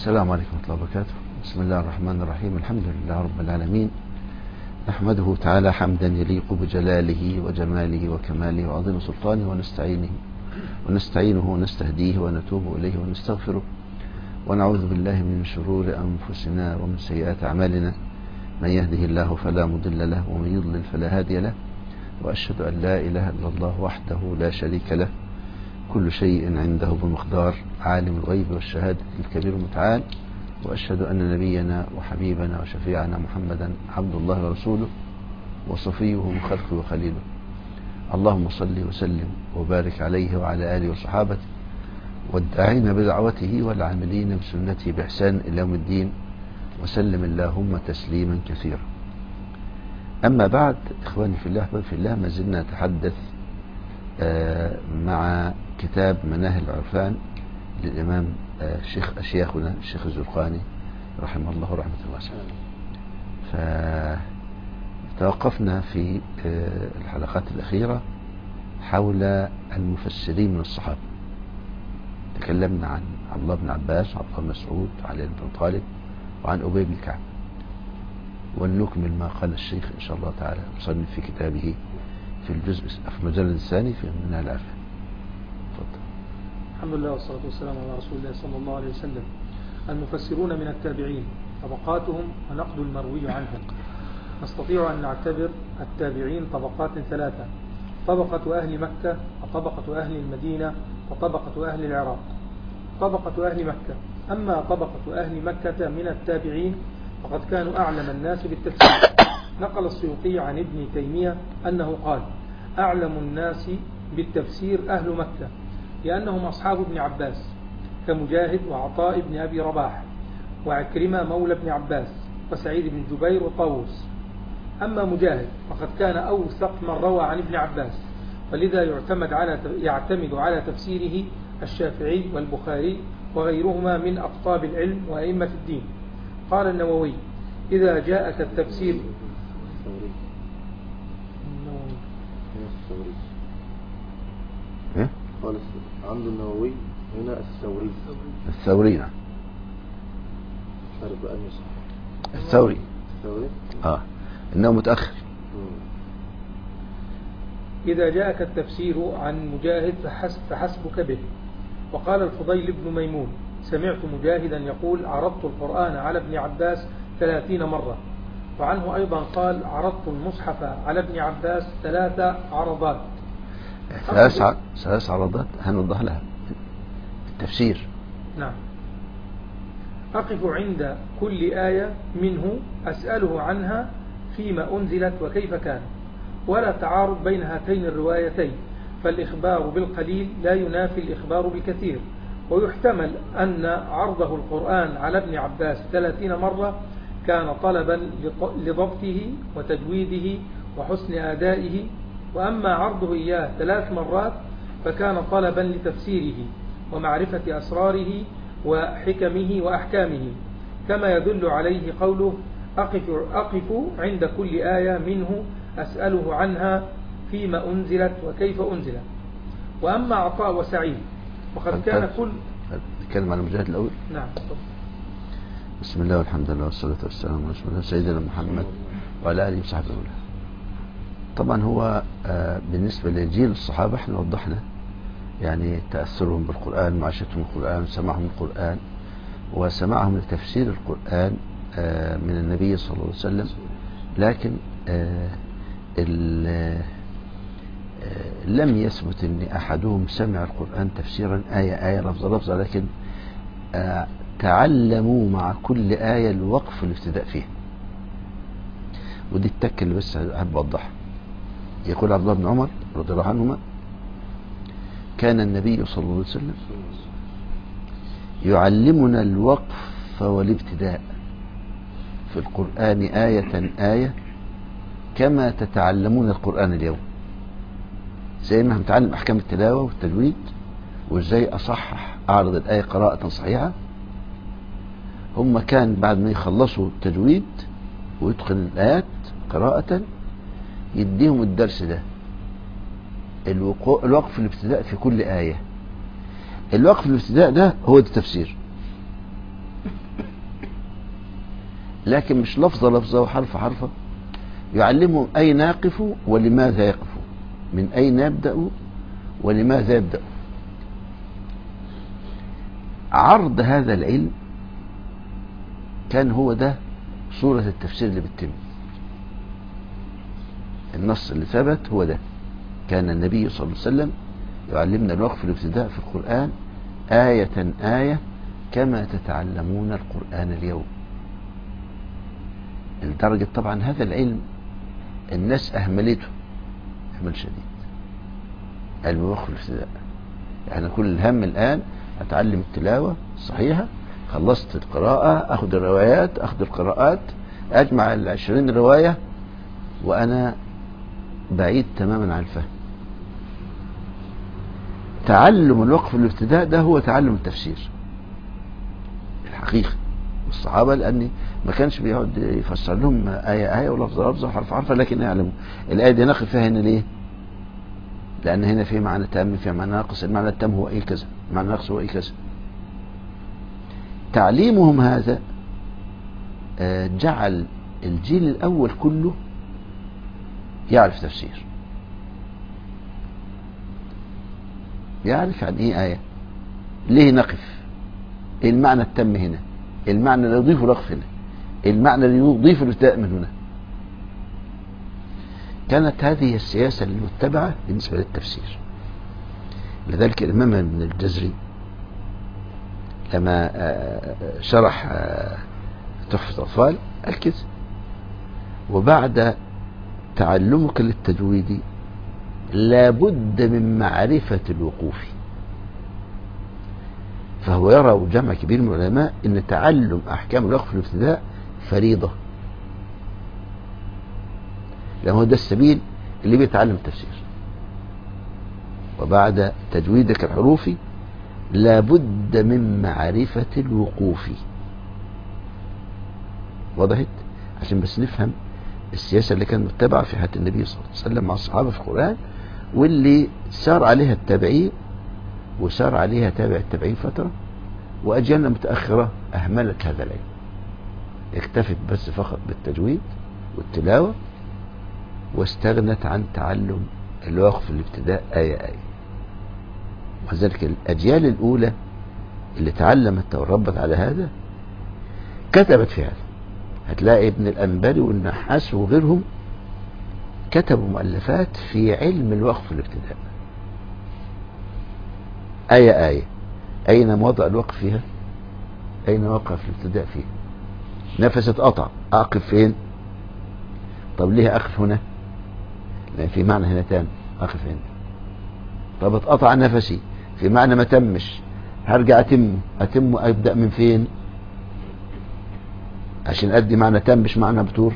السلام عليكم ورحمة الله وبركاته بسم الله الرحمن الرحيم الحمد لله رب العالمين نحمده تعالى حمدا يليق بجلاله وجماله وكماله وعظيم سلطانه ونستعينه ونستعينه ونستهديه ونتوب إليه ونستغفره ونعوذ بالله من شرور أنفسنا ومن سيئات أعمالنا من يهده الله فلا مضل له ومن يضلل فلا هادي له وأشهد أن لا إله إلا الله وحده لا شريك له كل شيء عنده بمقدار عالم الغيب والشهادة الكبير المتعال وأشهد أن نبينا وحبيبنا وشفيعنا محمدا عبد الله ورسوله وصفيه من خلقه وخليله اللهم صل وسلم وبارك عليه وعلى آله وصحابته والداعين بدعوته والعاملين بسنته بإحسان إلى يوم الدين وسلم اللهم تسليما كثيرا أما بعد إخواني في الله أحبابي في الله ما زلنا نتحدث مع كتاب مناهل العرفان للإمام شيخ أشياخنا الشيخ الزرقاني رحمه الله رحمة واسعة فتوقفنا في الحلقات الأخيرة حول المفسرين من الصحابة تكلمنا عن عبد الله بن عباس وعبد الله بن مسعود وعلي بن طالب وعن أبي بن كعب ولنكمل ما قال الشيخ إن شاء الله تعالى مصنف في كتابه في الجزء في المجلد الثاني في منها العرفان تفضل الحمد لله والصلاة والسلام على رسول الله صلى الله عليه وسلم المفسرون من التابعين طبقاتهم ونقد المروي عنهم نستطيع أن نعتبر التابعين طبقات ثلاثة طبقة أهل مكة وطبقة أهل المدينة وطبقة أهل العراق طبقة أهل مكة أما طبقة أهل مكة من التابعين فقد كانوا أعلم الناس بالتفسير نقل السيوطي عن ابن تيمية أنه قال أعلم الناس بالتفسير أهل مكة لأنهم أصحاب ابن عباس كمجاهد وعطاء بن أبي رباح وعكرمة مولى ابن عباس وسعيد بن جبير وطاووس أما مجاهد فقد كان أوثق من روى عن ابن عباس ولذا يعتمد على يعتمد على تفسيره الشافعي والبخاري وغيرهما من أقطاب العلم وأئمة الدين قال النووي إذا جاءك التفسير الثوري إيه؟ قال عند النووي هنا الثوري الثوري نعم مش عارف بقى انهي صح الثوري الثوري اه انه متأخر مم. إذا جاءك التفسير عن مجاهد فحسب فحسبك به وقال الفضيل بن ميمون سمعت مجاهدا يقول عرضت القرآن على ابن عباس ثلاثين مرة وعنه أيضا قال عرضت المصحف على ابن عباس ثلاث عرضات ثلاث ع- ثلاث عرضات هنوضح لها التفسير نعم أقف عند كل آية منه أسأله عنها فيما أنزلت وكيف كان ولا تعارض بين هاتين الروايتين فالإخبار بالقليل لا ينافي الإخبار بالكثير ويحتمل أن عرضه القرآن على ابن عباس ثلاثين مرة كان طلبا لط- لضبطه وتجويده وحسن أدائه وأما عرضه إياه ثلاث مرات فكان طلبا لتفسيره ومعرفة أسراره وحكمه وأحكامه كما يدل عليه قوله أقف, أقف عند كل آية منه أسأله عنها فيما أنزلت وكيف أنزلت وأما عطاء وسعيد وقد كان كل نتكلم عن المجاهد الأول نعم بسم الله والحمد لله والصلاة والسلام على رسول الله سيدنا محمد وعلى آله وصحبه وسلم طبعا هو آه، بالنسبة لجيل الصحابة احنا وضحنا يعني تأثرهم بالقرآن معاشرتهم القرآن سماعهم القرآن وسماعهم لتفسير القرآن آه، من النبي صلى الله عليه وسلم لكن آه، ال- آه، لم يثبت ان احدهم سمع القرآن تفسيرا آية آية لفظ لفظ لكن آه، تعلموا مع كل آية الوقف والابتداء فيها ودي التكة اللي بس أحب أوضحها يقول عبد الله بن عمر رضي الله عنهما كان النبي صلى الله عليه وسلم يعلمنا الوقف والابتداء في القرآن آية آية كما تتعلمون القرآن اليوم زي ما هنتعلم أحكام التلاوة والتجويد وإزاي أصحح أعرض الآية قراءة صحيحة هم كان بعد ما يخلصوا التجويد ويتقن الآيات قراءة يديهم الدرس ده الوقو- الوقف الابتداء في كل آية الوقف الابتداء ده هو ده التفسير لكن مش لفظة لفظة وحرف حرفة يعلمهم أين يقفوا ولماذا يقفوا من أين يبدأوا ولماذا يبدأوا عرض هذا العلم كان هو ده صورة التفسير اللي بتتم النص اللي ثبت هو ده كان النبي صلى الله عليه وسلم يعلمنا الوقف الابتداء في القرآن آية آية كما تتعلمون القرآن اليوم لدرجة طبعا هذا العلم الناس أهملته إهمال شديد علم الوقف الابتداء يعني كل الهم الآن أتعلم التلاوة الصحيحة خلصت القراءة أخذ الروايات أخذ القراءات أجمع العشرين رواية وأنا بعيد تماما عن الفهم تعلم الوقف الابتداء ده هو تعلم التفسير الحقيقي الصحابة لأني ما كانش بيقعد يفسر لهم آية آية ولفظة لفظة وحرف حرف لكن يعلموا الآية دي نقف فيها هنا ليه لأن هنا في معنى تام في معنى ناقص المعنى التام هو إيه كذا المعنى الناقص هو إيه كذا تعليمهم هذا آه، جعل الجيل الأول كله يعرف تفسير يعرف يعني ايه آية ليه نقف إيه المعنى التم هنا إيه المعنى اللي يضيفه نقف هنا إيه المعنى اللي يضيف الابتداء من هنا كانت هذه السياسة المتبعة بالنسبة للتفسير لذلك الإمام ابن الجزري لما آه، شرح آه، تحفة الأطفال قال كده وبعد تعلمك للتجويد لابد من معرفة الوقوف فهو يرى وجمع كبير من العلماء ان تعلم احكام الوقف في الابتداء فريضة لأن هو ده السبيل اللي بيتعلم التفسير وبعد تجويدك الحروفي لابد من معرفة الوقوف وضحت عشان بس نفهم السياسة اللي كانت متبعة في حياة النبي صلى الله عليه وسلم مع الصحابة في القرآن واللي سار عليها التابعين وسار عليها تابع التابعين فترة وأجيالنا متأخرة أهملت هذا العلم اكتفت بس فقط بالتجويد والتلاوة واستغنت عن تعلم الوقف الابتداء آية آية وذلك الأجيال الأولى اللي تعلمت وربت على هذا كتبت في هذا هتلاقي ابن الأنباري والنحاس وغيرهم كتبوا مؤلفات في علم الوقف الابتداء آية آية أين موضع الوقف فيها أين وقف الابتداء فيها نفس اتقطع أقف فين طب ليه أقف هنا لأن في معنى هنا تاني أقف هنا طب اتقطع نفسي في معنى ما تمش هرجع أتمه أتمه أبدأ من فين عشان أدي معنى تام مش معنى بتور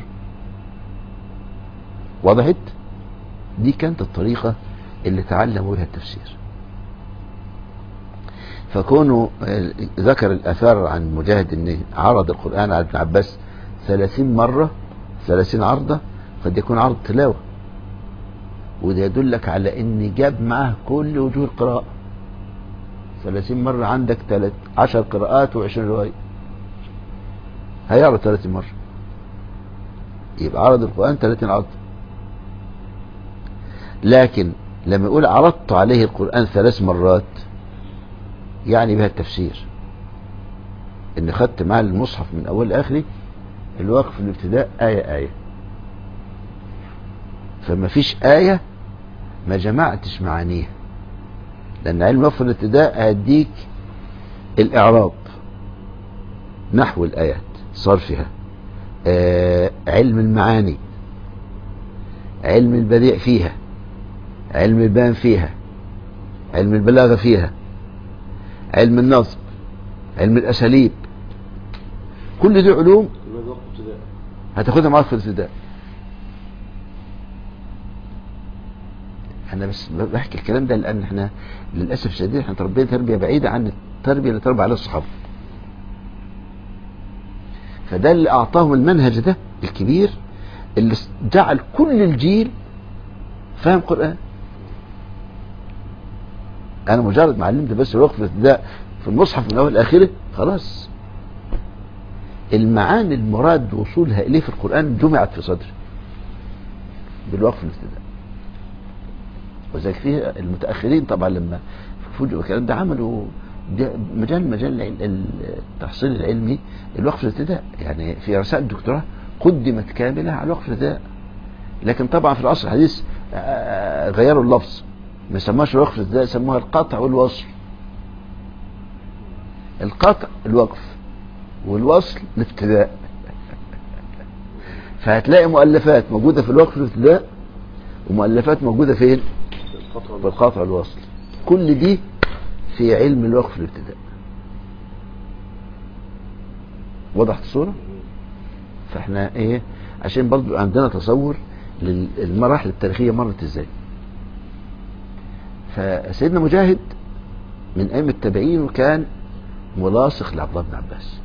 وضحت دي كانت الطريقة اللي تعلموا بها التفسير فكونوا ذكر الأثار عن مجاهد أن عرض القرآن على ابن عباس ثلاثين مرة ثلاثين عرضة قد يكون عرض تلاوة وده يدلك على ان جاب معاه كل وجوه القراءة ثلاثين مرة عندك تلت عشر قراءات وعشرين رواية هيعرض ثلاثين مرة يبقى عرض القرآن ثلاثين عرض لكن لما يقول عرضت عليه القرآن ثلاث مرات يعني بها التفسير ان خدت معاه المصحف من اول لاخره الوقف في الابتداء آية آية فما فيش آية ما جمعتش معانيها لأن علم وقف الابتداء هيديك الإعراب نحو الآيات صرفها آه علم المعاني علم البديع فيها علم البيان فيها علم البلاغة فيها علم النظم علم الأساليب كل دي علوم يبقى وقت ابتداء هتاخدها معاك في الابتداء انا بس بحكي الكلام ده لان احنا للاسف الشديد احنا تربينا تربيه بعيده عن التربيه اللي تربى عليها الصحابه فده اللي اعطاهم المنهج ده الكبير اللي جعل كل الجيل فاهم قران انا مجرد ما علمت بس الوقت في الابتداء في المصحف من اول لاخره خلاص المعاني المراد وصولها إليه في القرآن جمعت في صدره بالوقف الابتداء وذلك فيه المتأخرين طبعا لما فوجئوا الكلام ده عملوا ده مجال مجال العل- التحصيل العلمي الوقف الابتداء يعني في رسائل الدكتوراه قدمت كاملة على الوقف الابتداء لكن طبعا في العصر الحديث آه، غيروا اللفظ ما سموهاش الوقف الابتداء سموها القطع والوصل القطع الوقف والوصل الابتداء فهتلاقي مؤلفات موجودة في الوقف الابتداء ومؤلفات موجودة فين القطع في القطع والوصل كل دي في علم الوقف الابتداء وضحت الصورة فاحنا ايه عشان برضو عندنا تصور للمراحل التاريخية مرت ازاي فسيدنا مجاهد من ايام التابعين وكان ملاصق لعبد الله بن عباس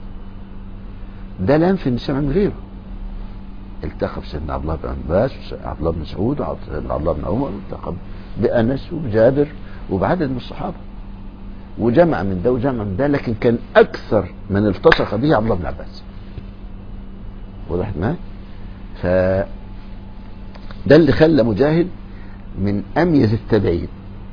ده لا ينفي ان سمع من غيره التقى بسيدنا عبد الله بن عباس وعبد الله بن مسعود وعبد الله بن عمر والتقى بانس وبجابر وبعدد من الصحابه وجمع من ده وجمع من ده لكن كان اكثر من التصق به عبد الله بن عباس وضحت معايا ف ده اللي خلى مجاهد من اميز التابعين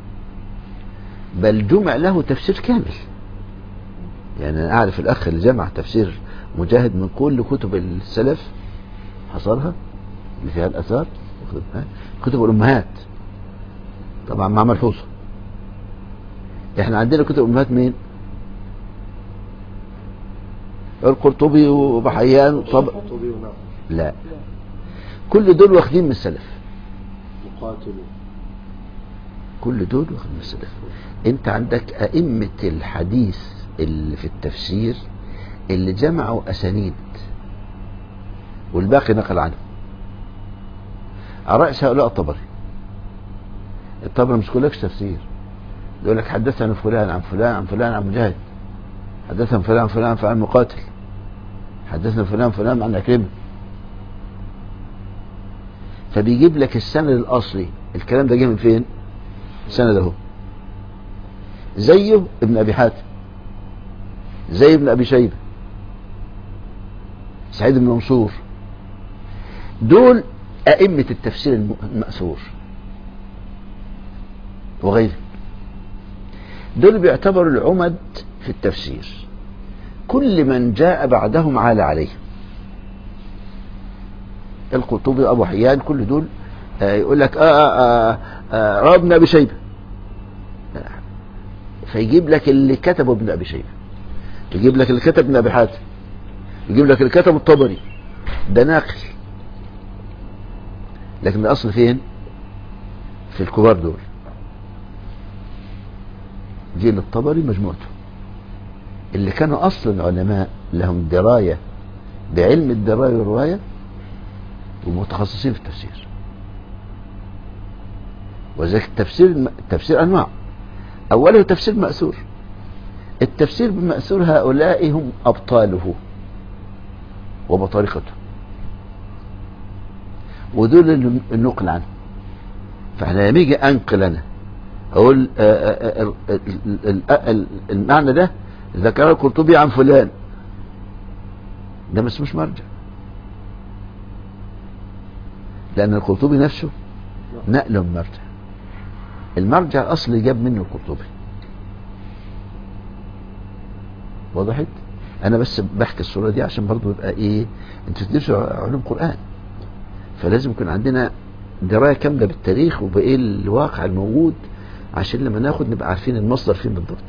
بل جمع له تفسير كامل يعني انا اعرف الاخ اللي جمع تفسير مجاهد من كل كتب السلف حصرها اللي فيها الاثار واخد بالك؟ كتب الامهات طبعا مع ملحوظه احنا عندنا كتب الامهات مين القرطبي وبحيان طب القرطبي ونعم لا كل دول واخدين من السلف مقاتل كل دول واخدين من السلف انت عندك ائمه الحديث اللي في التفسير اللي جمعوا اسانيد والباقي نقل عنه على رأس هؤلاء الطبري الطبري مش كلكش تفسير يقول لك حدثنا فلان عن فلان عن فلان عن مجاهد حدثنا فلان فلان فعن مقاتل حدثنا فلان فلان عن عكرمة فبيجيب لك السند الأصلي الكلام ده جه من فين السند اهو زيه ابن أبي حاتم زي ابن أبي شيبة سعيد بن منصور دول أئمة التفسير الم- المأثور وغيره دول بيعتبروا العمد في التفسير كل من جاء بعدهم عال عليه القرطبي أبو حيان كل دول آه، يقول لك آه آه آه آه روى ابن أبي شيبة فيجيب لك اللي كتبه ابن أبي شيبة يجيب لك اللي كتب ابن أبي حاتم يجيب لك اللي كتب الطبري ده ناقل لكن الاصل فين في الكبار دول جيل الطبري مجموعته اللي كانوا اصلا علماء لهم درايه بعلم الدرايه والروايه ومتخصصين في التفسير وذلك التفسير التفسير انواع اوله تفسير ماثور التفسير بالماثور هؤلاء هم ابطاله وبطريقته ودول اللي النقل عنه فاحنا لما يجي انقل انا اقول آه، آه، آه، ال- ال- ال- المعنى ده ذكر القرطبي عن فلان ده ما اسموش مرجع لان القرطبي نفسه نقل من مرجع المرجع الاصلي جاب منه القرطبي وضحت انا بس بحكي الصوره دي عشان برضو يبقى ايه انتوا تدرسوا علوم قران فلازم يكون عندنا درايه كامله بالتاريخ وبايه الواقع الموجود عشان لما ناخد نبقى عارفين المصدر فين بالضبط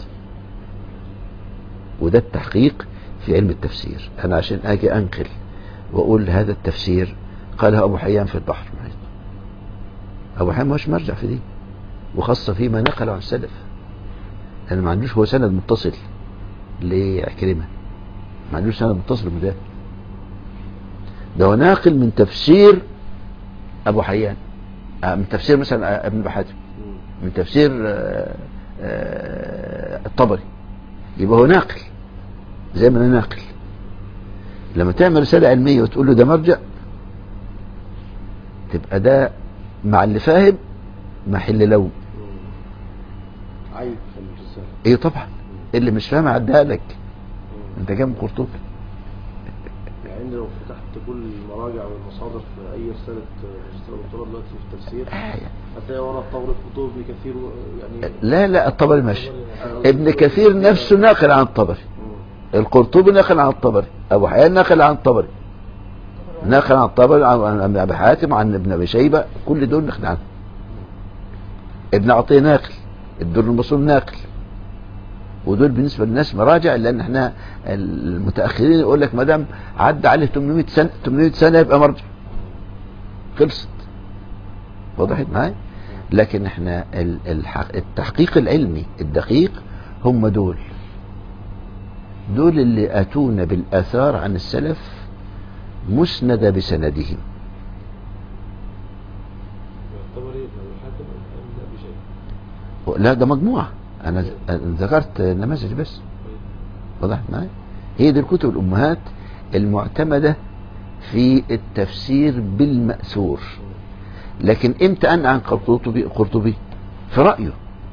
وده التحقيق في علم التفسير انا عشان اجي انقل واقول هذا التفسير قالها ابو حيان في البحر المحيط ابو حيان مش مرجع في دي وخاصه فيما نقل عن السلف لان ما عندوش هو سند متصل لعكرمه ما عندوش سند متصل بده ده هو ناقل من تفسير ابو حيان آه، من تفسير مثلا آه، ابن بحاتم من تفسير آه، آه، الطبري يبقى هو ناقل زي ما انا ناقل لما تعمل رساله علميه وتقول له ده مرجع تبقى ده مع اللي فاهم محل لوم عيب في الرسالة ايه طبعا اللي مش فاهم عدها لك انت جاي من قرطبي فتحت كل المراجع والمصادر في أي رسالة ماجستير ودكتوراه دلوقتي في التفسير آية. هتلاقي ورا الطاولة كتب ابن كثير و- يعني لا لا الطبري ماشي ابن كثير نفسه ناقل عن الطبري مم. القرطبي ناقل عن الطبري ابو حيان ناقل عن الطبري ناقل عن الطبري عن عن ابي حاتم عن ابن ابي شيبه كل دول ناقل عنه ابن عطيه ناقل الدر المصون ناقل ودول بالنسبه للناس مراجع لان احنا المتاخرين يقول لك ما دام عدى عليه 800 سنه 800 سنه يبقى مرجع خلصت وضحت معايا لكن احنا ال- الحق- التحقيق العلمي الدقيق هم دول دول اللي اتونا بالاثار عن السلف مسندة بسندهم الطبري ابن ابي حاتم ابن ابي شيبه لا ده مجموعة انا ز- أنا ذكرت نماذج بس وضحت معايا هي دي الكتب الامهات المعتمدة في التفسير بالمأثور لكن امتى انقل عن قرطبي قرطبي في رأيه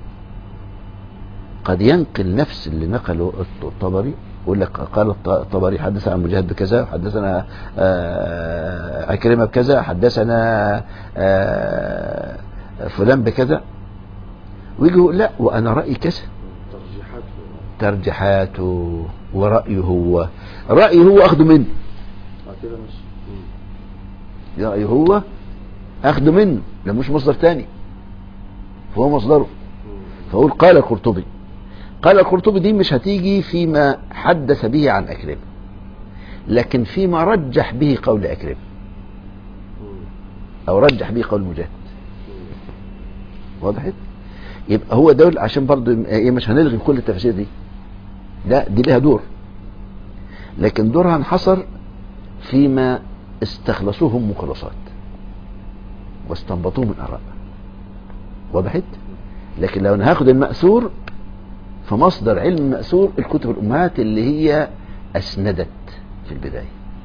قد ينقل نفس اللي نقله الطبري يقول لك قال الط- الطبري حدثنا عن مجاهد بكذا حدثنا آه، عكرمة بكذا حدثنا آه، فلان بكذا ويجي يقول لا وانا رأيي كذا ترجيحات في- ترجيحاته ورأيه هو رأيه هو أخده منه آه كده مش مم. رأيه هو أخده منه ده مش مصدر تاني فهو مصدره مم. فأقول قال القرطبي قال القرطبي دي مش هتيجي فيما حدث به عن أكرم لكن فيما رجح به قول أكرم مم. أو رجح به قول مجاهد مم. وضحت يبقى هو دول عشان برضو ايه مش هنلغي كل التفاسير دي لا دي لها دور لكن دورها انحصر فيما استخلصوه هم مخلصات واستنبطوه من اراء وضحت لكن لو انا هاخد المأثور فمصدر علم المأثور الكتب الامهات اللي هي اسندت في البداية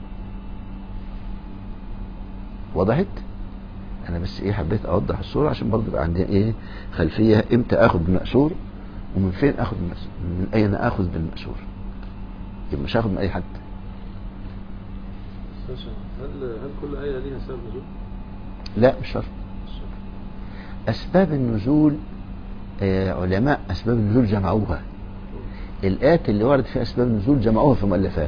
وضحت انا بس ايه حبيت اوضح الصورة عشان برضه يبقى عندنا ايه خلفية امتى اخد بالمأثور ومن فين اخد بالمأثور من اين اخذ بالمأثور يبقى مش هاخد من اي حد باشا، هل هل كل آية ليها سبب نزول؟ لا مش شرط اسباب النزول آه علماء اسباب النزول جمعوها الايات اللي ورد فيها اسباب النزول جمعوها في مؤلفات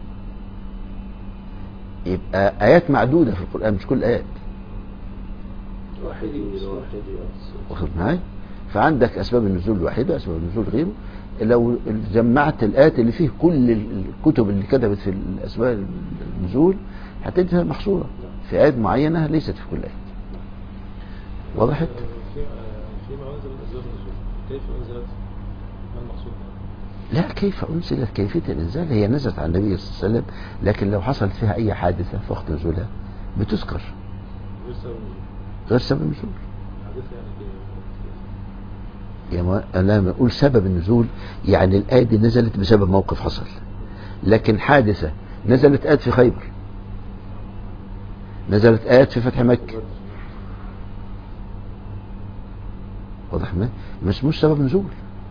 يبقى ايات معدودة في القرآن مش كل ايات واحدي واحدي آه. واخد معايا فعندك اسباب النزول الواحده اسباب النزول غيره لو جمعت الايات اللي فيه كل الكتب اللي كتبت في الاسباب النزول هتجدها محصوره في ايات معينه ليست في كل ايه وضحت في فيما أنزل أسباب النزول كيف أنزلت؟ ما المقصود بها؟ لا كيف انزلت كيفيه الانزال هي نزلت على النبي صلى الله عليه وسلم لكن لو حصلت فيها اي حادثه في وقت نزولها بتذكر غير سبب النزول غير سبب النزول حدث يعني كيف؟ يا ما انا لما اقول سبب النزول يعني الايه دي نزلت بسبب موقف حصل لكن حادثه نزلت ايات في خيبر نزلت ايات في فتح مكه واضح ما مش مش سبب نزول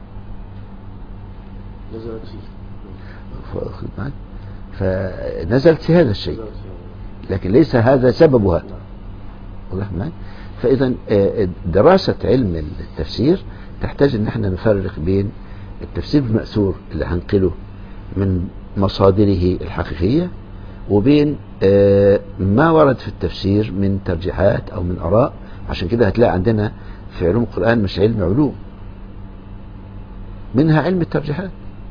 نزلت فيه واخد معاك؟ فنزلت في هذا الشيء نزلت فيه لكن ليس هذا سببها نعم. واضح معاك؟ فاذا آه، دراسه علم التفسير تحتاج ان احنا نفرق بين التفسير المأثور اللي هنقله من مصادره الحقيقيه وبين آه، ما ورد في التفسير من ترجيحات او من اراء عشان كده هتلاقي عندنا في علوم القرآن مش علم علوم منها علم الترجيحات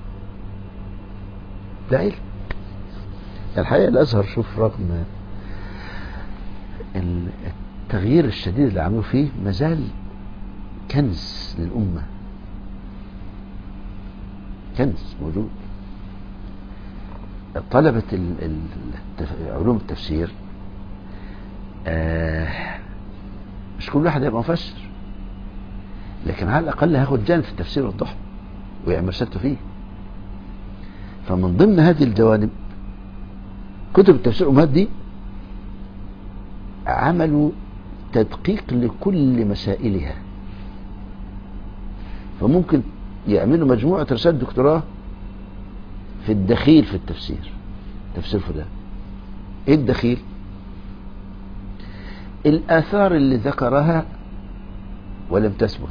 ده علم الحقيقة الأزهر شوف رغم ال- التغيير الشديد اللي عملوه فيه مازال كنز للأمة كنز موجود طلبة ال- ال- التف- علوم التفسير آه مش كل واحد هيبقى مفسر لكن على الأقل هياخد جانب في التفسير والضحى ويعمل رسالته فيه فمن ضمن هذه الجوانب كتب التفسير الأمهات دي عملوا تدقيق لكل مسائلها فممكن يعملوا مجموعة رسالة دكتوراه في الدخيل في التفسير تفسير فلان ايه الدخيل الآثار اللي ذكرها ولم تثبت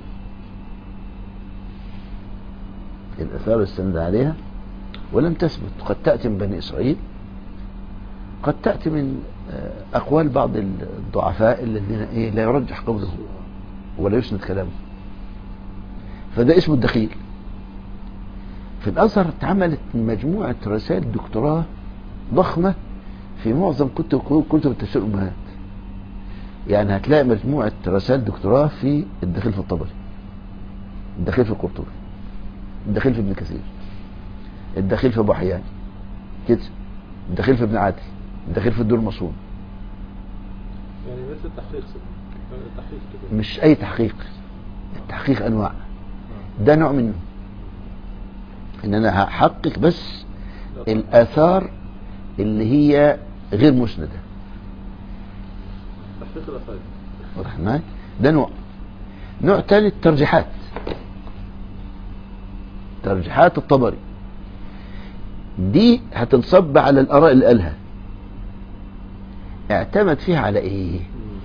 الآثار اللي استند عليها ولم تثبت قد تأتي من بني إسرائيل قد تأتي من آه، أقوال بعض الضعفاء الذين إيه لا يرجح قوله ولا يسند كلامه فده اسمه الدخيل في الأزهر اتعملت مجموعة رسائل دكتوراه ضخمة في معظم كتب كتب التفسير الأمهات يعني هتلاقي مجموعة رسائل دكتوراه في الدخيل في الطبري الدخيل في القرطبي الدخيل في ابن كثير الدخيل في ابو حيان كده الدخيل في ابن عادل الدخيل في الدور المصون يعني مثل التحقيق سيدي. التحقيق كده مش اي تحقيق التحقيق انواع ده نوع منه ان انا هحقق بس الاثار اللي هي غير مسنده تحقيق الأفعال واضح معايا ده نوع نوع ثالث ترجيحات ترجيحات الطبري دي هتنصب على الاراء اللي قالها اعتمد فيها على ايه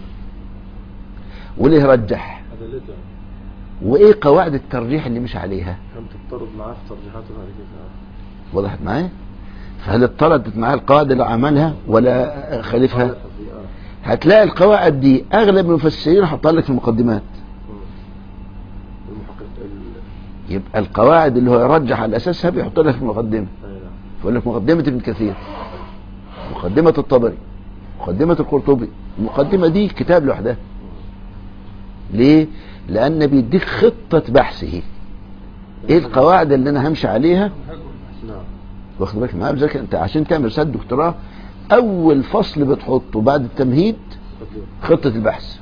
وليه رجح أدلته يعني وايه قواعد الترجيح اللي مش عليها كم تضطرب معاه في ترجيحاته بعد كده وضحت معايا فهل اضطردت معاه القواعد اللي عملها ولا خالفها دي اه هتلاقي القواعد دي اغلب المفسرين حطها لك في المقدمات مم. المحقق ال يبقى القواعد اللي هو يرجح على اساسها بيحط لك في المقدمه أي نعم فيقول لك مقدمه ابن كثير مقدمه الطبري مقدمه القرطبي المقدمه دي كتاب لوحدها ليه لان بيديك خطه بحثه ايه القواعد اللي انا همشي عليها نعم واخد بالك معايا بذلك انت عشان تعمل رساله دكتوراه اول فصل بتحطه بعد التمهيد تقدير خطه البحث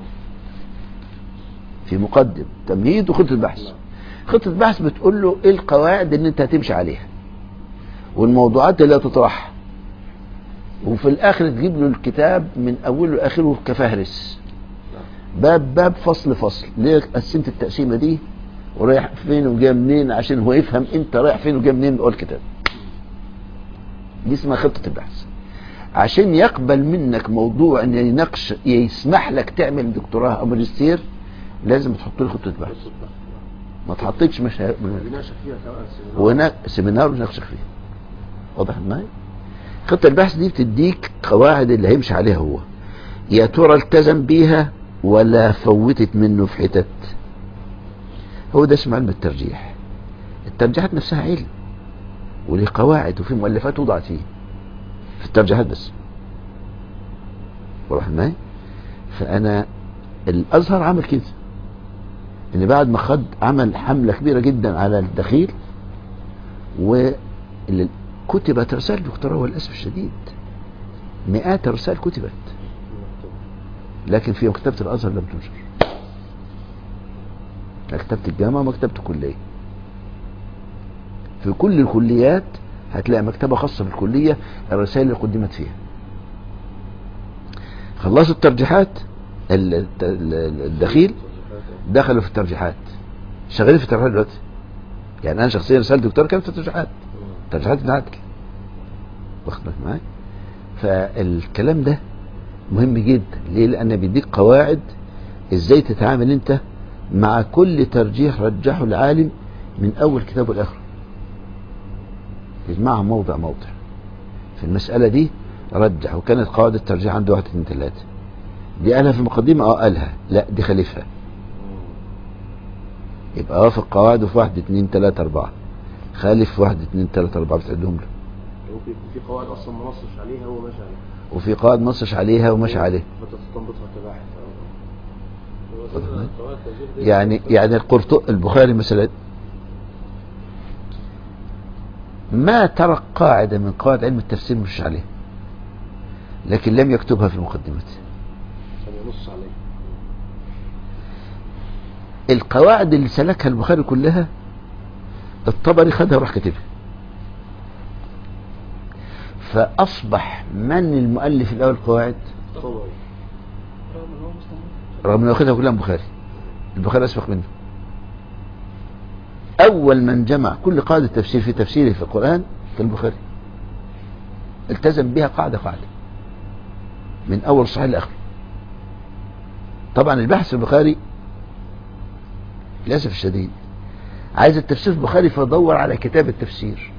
في مقدم تمهيد وخطه البحث نعم. خطه البحث بتقول له ايه القواعد اللي انت هتمشي عليها والموضوعات اللي هتطرحها وفي الاخر تجيب له الكتاب من اوله لاخره كفهرس باب باب فصل فصل ليه قسمت التقسيمه دي ورايح فين وجاي منين عشان هو يفهم انت رايح فين وجاي منين جوه الكتاب دي اسمها خطه البحث عشان يقبل منك موضوع ان يناقش يسمح لك تعمل دكتوراه او ماجستير لازم تحط له خطه بحث ما تحطيتش مش ه- بناشا فيها كمان سيمينار. هناك سيمينار ونناقشك فيه واضح معايا خطة البحث دي بتديك قواعد اللي هيمشي عليها هو يا ترى التزم بيها ولا فوتت منه في حتت هو ده اسمه علم الترجيح الترجيحات نفسها علم وليه قواعد وفي مؤلفات وضعت فيه في الترجيحات بس واضح معايا فانا الازهر عمل كده ان بعد ما خد عمل حملة كبيرة جدا على الدخيل وكتبت رسائل دكتوراه والاسف الشديد مئات الرسائل كتبت لكن في مكتبة الازهر لم تنشر مكتبة الجامعة ومكتبة الكلية في كل الكليات هتلاقي مكتبة خاصة بالكلية الرسائل اللي قدمت فيها خلصوا الترجيحات ال- الت- ال- الدخيل دخلوا في الترجيحات شغالين في الترجيحات دلوقتي يعني انا شخصيا رسالة دكتور كانت في الترجيحات ترجيحات ابن عادل واخد بالك معايا فالكلام ده مهم جدا ليه لان بيديك قواعد ازاي تتعامل انت مع كل ترجيح رجحه العالم من اول كتاب لاخره يجمعها موضع موضع في المسألة دي رجح وكانت قواعد الترجيح عنده واحد اتنين تلاتة دي قالها في المقدمة اه قالها لا دي خالفها يبقى وافق قواعده في واحد اتنين تلاتة اربعة خالف في واحد اتنين تلاتة اربعة بتعدهم له ممكن يكون في قواعد اصلا ما نصش عليها هو ماشي عليها وفي قواعد نصش عليها وماشي عليه فتستنبطها كباحث هو سيدنا قواعد التوجيه دي يعني يعني القرطو البخاري مثلا ما ترك قاعدة من قواعد علم التفسير مش عليه لكن لم يكتبها في مقدمته عشان ينص عليها القواعد اللي سلكها البخاري كلها الطبري خدها وراح كاتبها فأصبح من المؤلف الأول قواعد طبعا رغم انه واخدها كلها من البخاري البخاري أسبق منه أول من جمع كل قاعدة تفسير في تفسيره في القرآن كان البخاري التزم بها قاعدة قاعدة من أول صحيح لآخره طبعا البحث في البخاري للأسف الشديد عايز التفسير في البخاري فدور على كتاب التفسير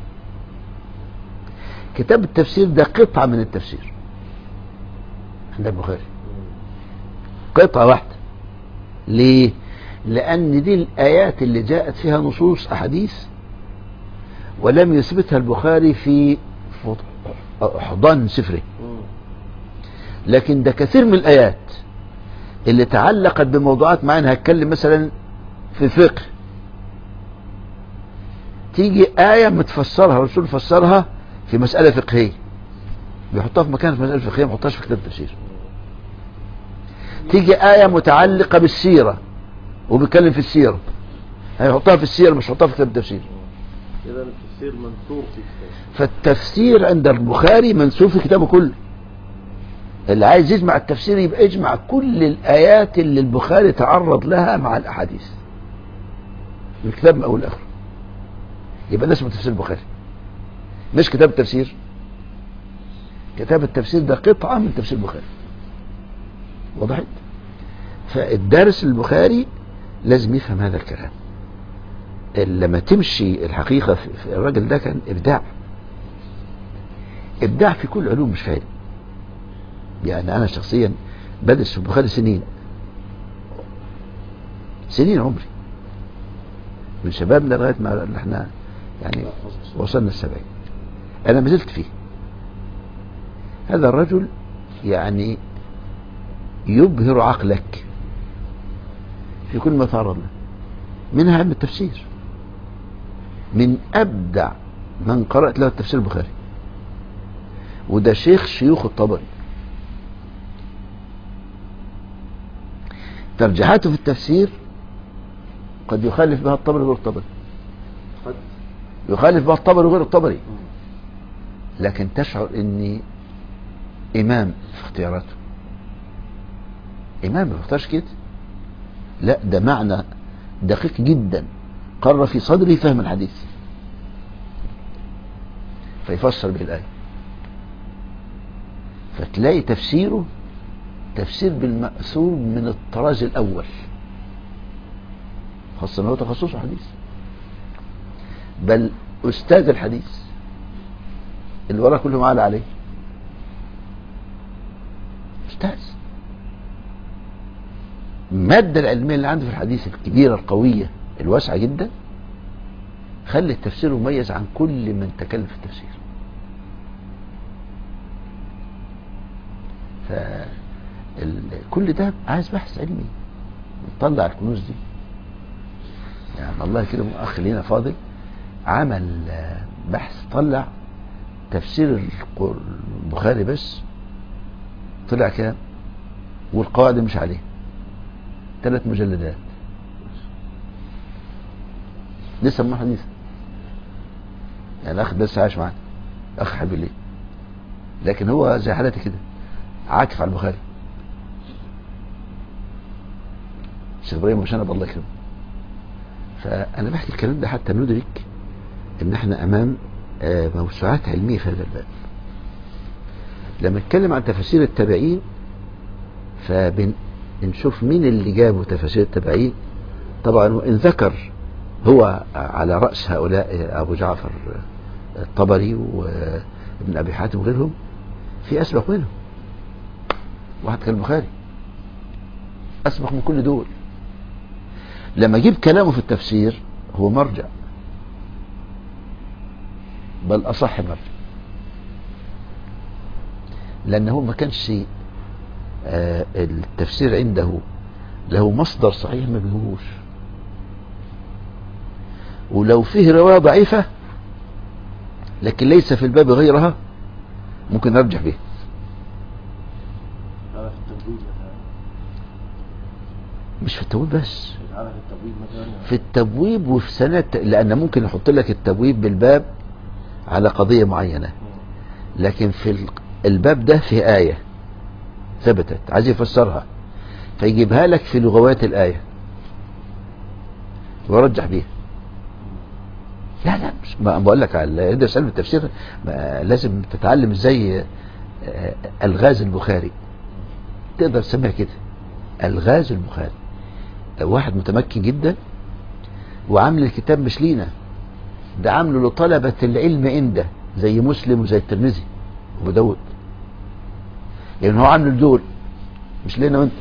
كتاب التفسير ده قطعة من التفسير عند البخاري قطعة واحدة ليه لأن دي الآيات اللي جاءت فيها نصوص أحاديث ولم يثبتها البخاري في حضان سفره لكن ده كثير من الآيات اللي تعلقت بموضوعات معينة هتكلم مثلا في الفقه تيجي آية متفسرها الرسول فسرها في مسألة فقهية بيحطها في مكان في مسألة فقهية ما يحطهاش في كتاب التفسير تيجي آية متعلقة بالسيرة وبيتكلم في السيرة هيحطها في السيرة مش هيحطها في كتاب التفسير إذا التفسير منثور في كتاب فالتفسير عند البخاري منسوب في كتابه كله اللي عايز يجمع التفسير يبقى يجمع كل الآيات اللي البخاري تعرض لها مع الأحاديث الكتاب من أول لآخر يبقى ده اسمه تفسير البخاري مش كتاب التفسير كتاب التفسير ده قطعة من تفسير البخاري وضحت فالدارس البخاري لازم يفهم هذا الكلام لما تمشي الحقيقة في في الراجل ده كان إبداع إبداع في كل علوم مش في علم يعني أنا شخصيا بدرس في البخاري سنين سنين عمري من شبابنا لغاية ما احنا يعني وصلنا السبعين أنا ما زلت فيه هذا الرجل يعني يبهر عقلك في كل ما تعرض له منها علم التفسير من أبدع من قرأت له التفسير البخاري وده شيخ شيوخ الطبري ترجيحاته في التفسير قد يخالف بها الطبري غير الطبري قد يخالف بها الطبري غير الطبري لكن تشعر اني امام في اختياراته امام ما بيختارش كده لا ده معنى دقيق جدا قر في صدري فهم الحديث فيفسر به الآية فتلاقي تفسيره تفسير بالمأثور من الطراز الأول خاصة ما هو تخصصه حديث بل أستاذ الحديث اللي وراه كله معال عليه أستاذ المادة العلمية اللي عنده في الحديث الكبيرة القوية الواسعة جدا خلي التفسير مميز عن كل من تكلم في التفسير فكل ده عايز بحث علمي نطلع الكنوز دي يعني الله كده اخ لينا فاضل عمل آه، بحث طلع تفسير الق- البخاري بس طلع كام والقواعد مش عليه ثلاث مجلدات لسه ما حديث يعني الاخ ده لسه عايش معانا اخ حبيب ليه لكن هو زي حالتي كده عاكف على البخاري الشيخ ابراهيم مشنب الله يكرمه فانا بحكي الكلام ده حتى ندرك ان احنا امام آه، موسوعات علميه في هذا الباب لما نتكلم عن تفاسير التابعين فبنشوف مين اللي جابوا تفاسير التابعين طبعا وان ذكر هو على رأس هؤلاء أبو جعفر الطبري وابن أبي حاتم وغيرهم في أسبق منهم واحد كان البخاري أسبق من كل دول لما جيب كلامه في التفسير هو مرجع بل أصح مرجع لأنه ما كانش آه، التفسير عنده له مصدر صحيح ما بيهوش ولو فيه رواية ضعيفة لكن ليس في الباب غيرها ممكن نرجع به على في التبويب مثلا مش في التبويب بس على في التبويب مثلا في التبويب وفي سنة لأن ممكن يحط لك التبويب بالباب على قضية معينة لكن في ال- الباب ده في آية ثبتت عايز يفسرها فيجيبها لك في لغوات الآية ويرجح بيها لا لا مش ما بقول لك على ادرس علم التفسير ما لازم تتعلم ازاي آه، الغاز البخاري تقدر تسميها كده الغاز البخاري واحد متمكن جدا وعامل الكتاب مش لينا ده عامله لطلبة العلم عنده زي مسلم وزي الترمذي وابو داود يعني هو عامل دول مش لينا وانت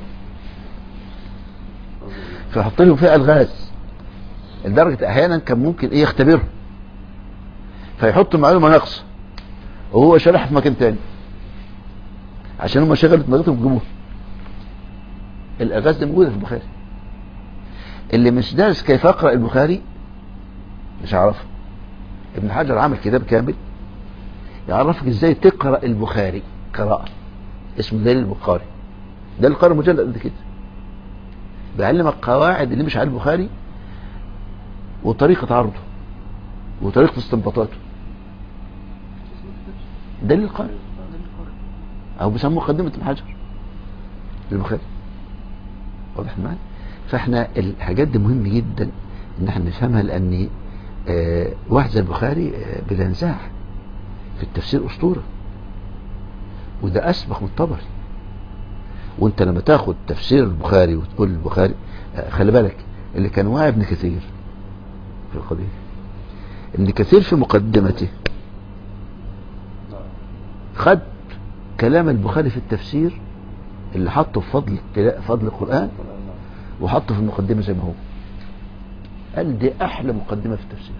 فيحط لهم فيها الغاز لدرجة احيانا كان ممكن ايه يختبرهم فيحط معلومة ناقصة وهو شرحها في مكان تاني عشان هم شغلوا دماغتهم يجيبوها الالغاز دي موجودة في البخاري اللي مش دارس كيف اقرأ البخاري مش هعرفه ابن حجر عمل كتاب كامل يعرفك ازاي تقرأ البخاري قراءة اسمه دليل البخاري ده القارئ مجلد قد كده بيعلمك قواعد اللي مش على البخاري وطريقة عرضه وطريقة استنباطاته دليل القارئ او بيسموه مقدمة ابن حجر للبخاري واضح معايا فاحنا الحاجات دي مهم جدا ان احنا نفهمها لان آه واحد زي البخاري آه بلا نزاع في التفسير اسطوره وده اسبق من الطبري وانت لما تاخد تفسير البخاري وتقول البخاري آه خلي بالك اللي كان واعي ابن كثير في القضيه ابن كثير في مقدمته خد كلام البخاري في التفسير اللي حطه في فضل فضل القرآن وحطه في المقدمة زي ما هو قال دي أحلى مقدمة في التفسير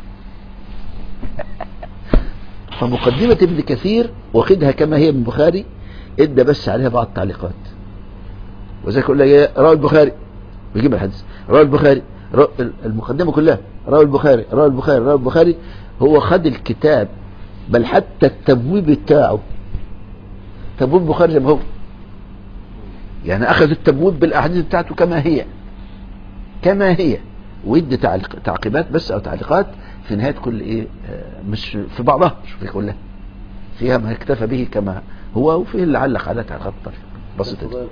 فمقدمة ابن كثير واخدها كما هي من البخاري ادى بس عليها بعض التعليقات وزي يقول لك روى البخاري بيجيب الحديث روى البخاري روى المقدمة كلها روى البخاري روى البخاري روى البخاري هو خد الكتاب بل حتى التبويب بتاعه تبويب البخاري زي ما هو يعني اخذ التبويب بالاحاديث بتاعته كما هي كما هي ويدي تعليق تعقيبات بس او تعليقات في نهايه كل ايه آه مش في بعضها مش في كلها فيها ما اكتفى به كما هو وفيه اللي علق على تعليقات طريقه بسيطه جدا.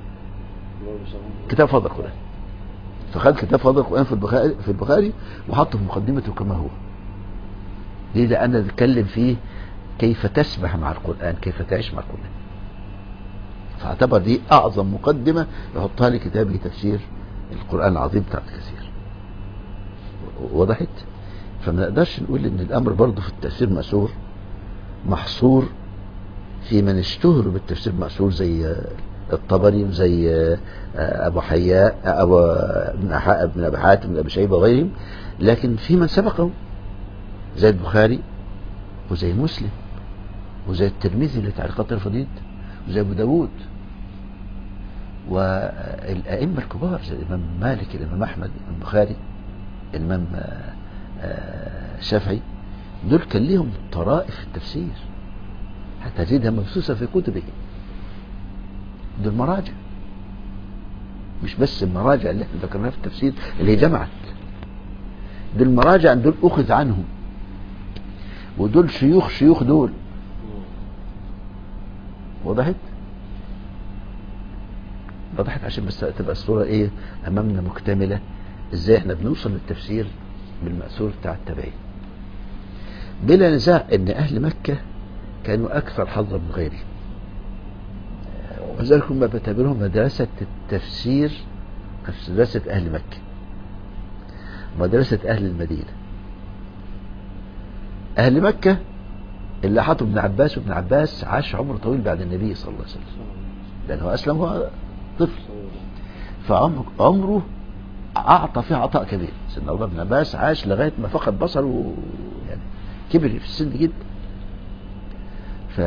كتاب فضل القران فخد كتاب فضل القران في البخاري في البخاري وحطه في مقدمته كما هو ليه ده انا بتكلم فيه كيف تسبح مع القران كيف تعيش مع القران فاعتبر دي اعظم مقدمة يحطها لكتابه تفسير القرآن العظيم بتاع كثير وضحت فما نقدرش نقول ان الامر برضه في التفسير مأسور محصور في من اشتهروا بالتفسير مأسور زي الطبري وزي ابو حياء ابو ابن ابي حاتم ابي شيبه وغيرهم لكن في من سبقهم زي البخاري وزي مسلم وزي الترمذي لتعليقات الفضيل وزي ابو داود والائمه الكبار زي الامام مالك الامام احمد الامام البخاري الامام الشافعي دول كان ليهم طرائف في التفسير حتى تجدها مبثوثه في كتبهم دول مراجع مش بس المراجع اللي احنا ذكرناها في التفسير اللي هي جمعت دول مراجع دول اخذ عنهم ودول شيوخ شيوخ دول وضحت وضحت عشان بس تبقى الصورة ايه امامنا مكتملة ازاي احنا بنوصل للتفسير بالمأثور بتاع التابعين بلا نزاع ان اهل مكة كانوا اكثر حظا من غيرهم وذلك هم بيعتبرهم مدرسة التفسير مدرسة اهل مكة مدرسة اهل المدينة اهل مكة اللي حطوا ابن عباس وابن عباس عاش عمر طويل بعد النبي صلى الله عليه وسلم لأنه أسلم هو طفل فعمره أعطى فيه عطاء كبير سيدنا عمر بن عباس عاش لغاية ما فقد بصره يعني كبر في السن جدا ف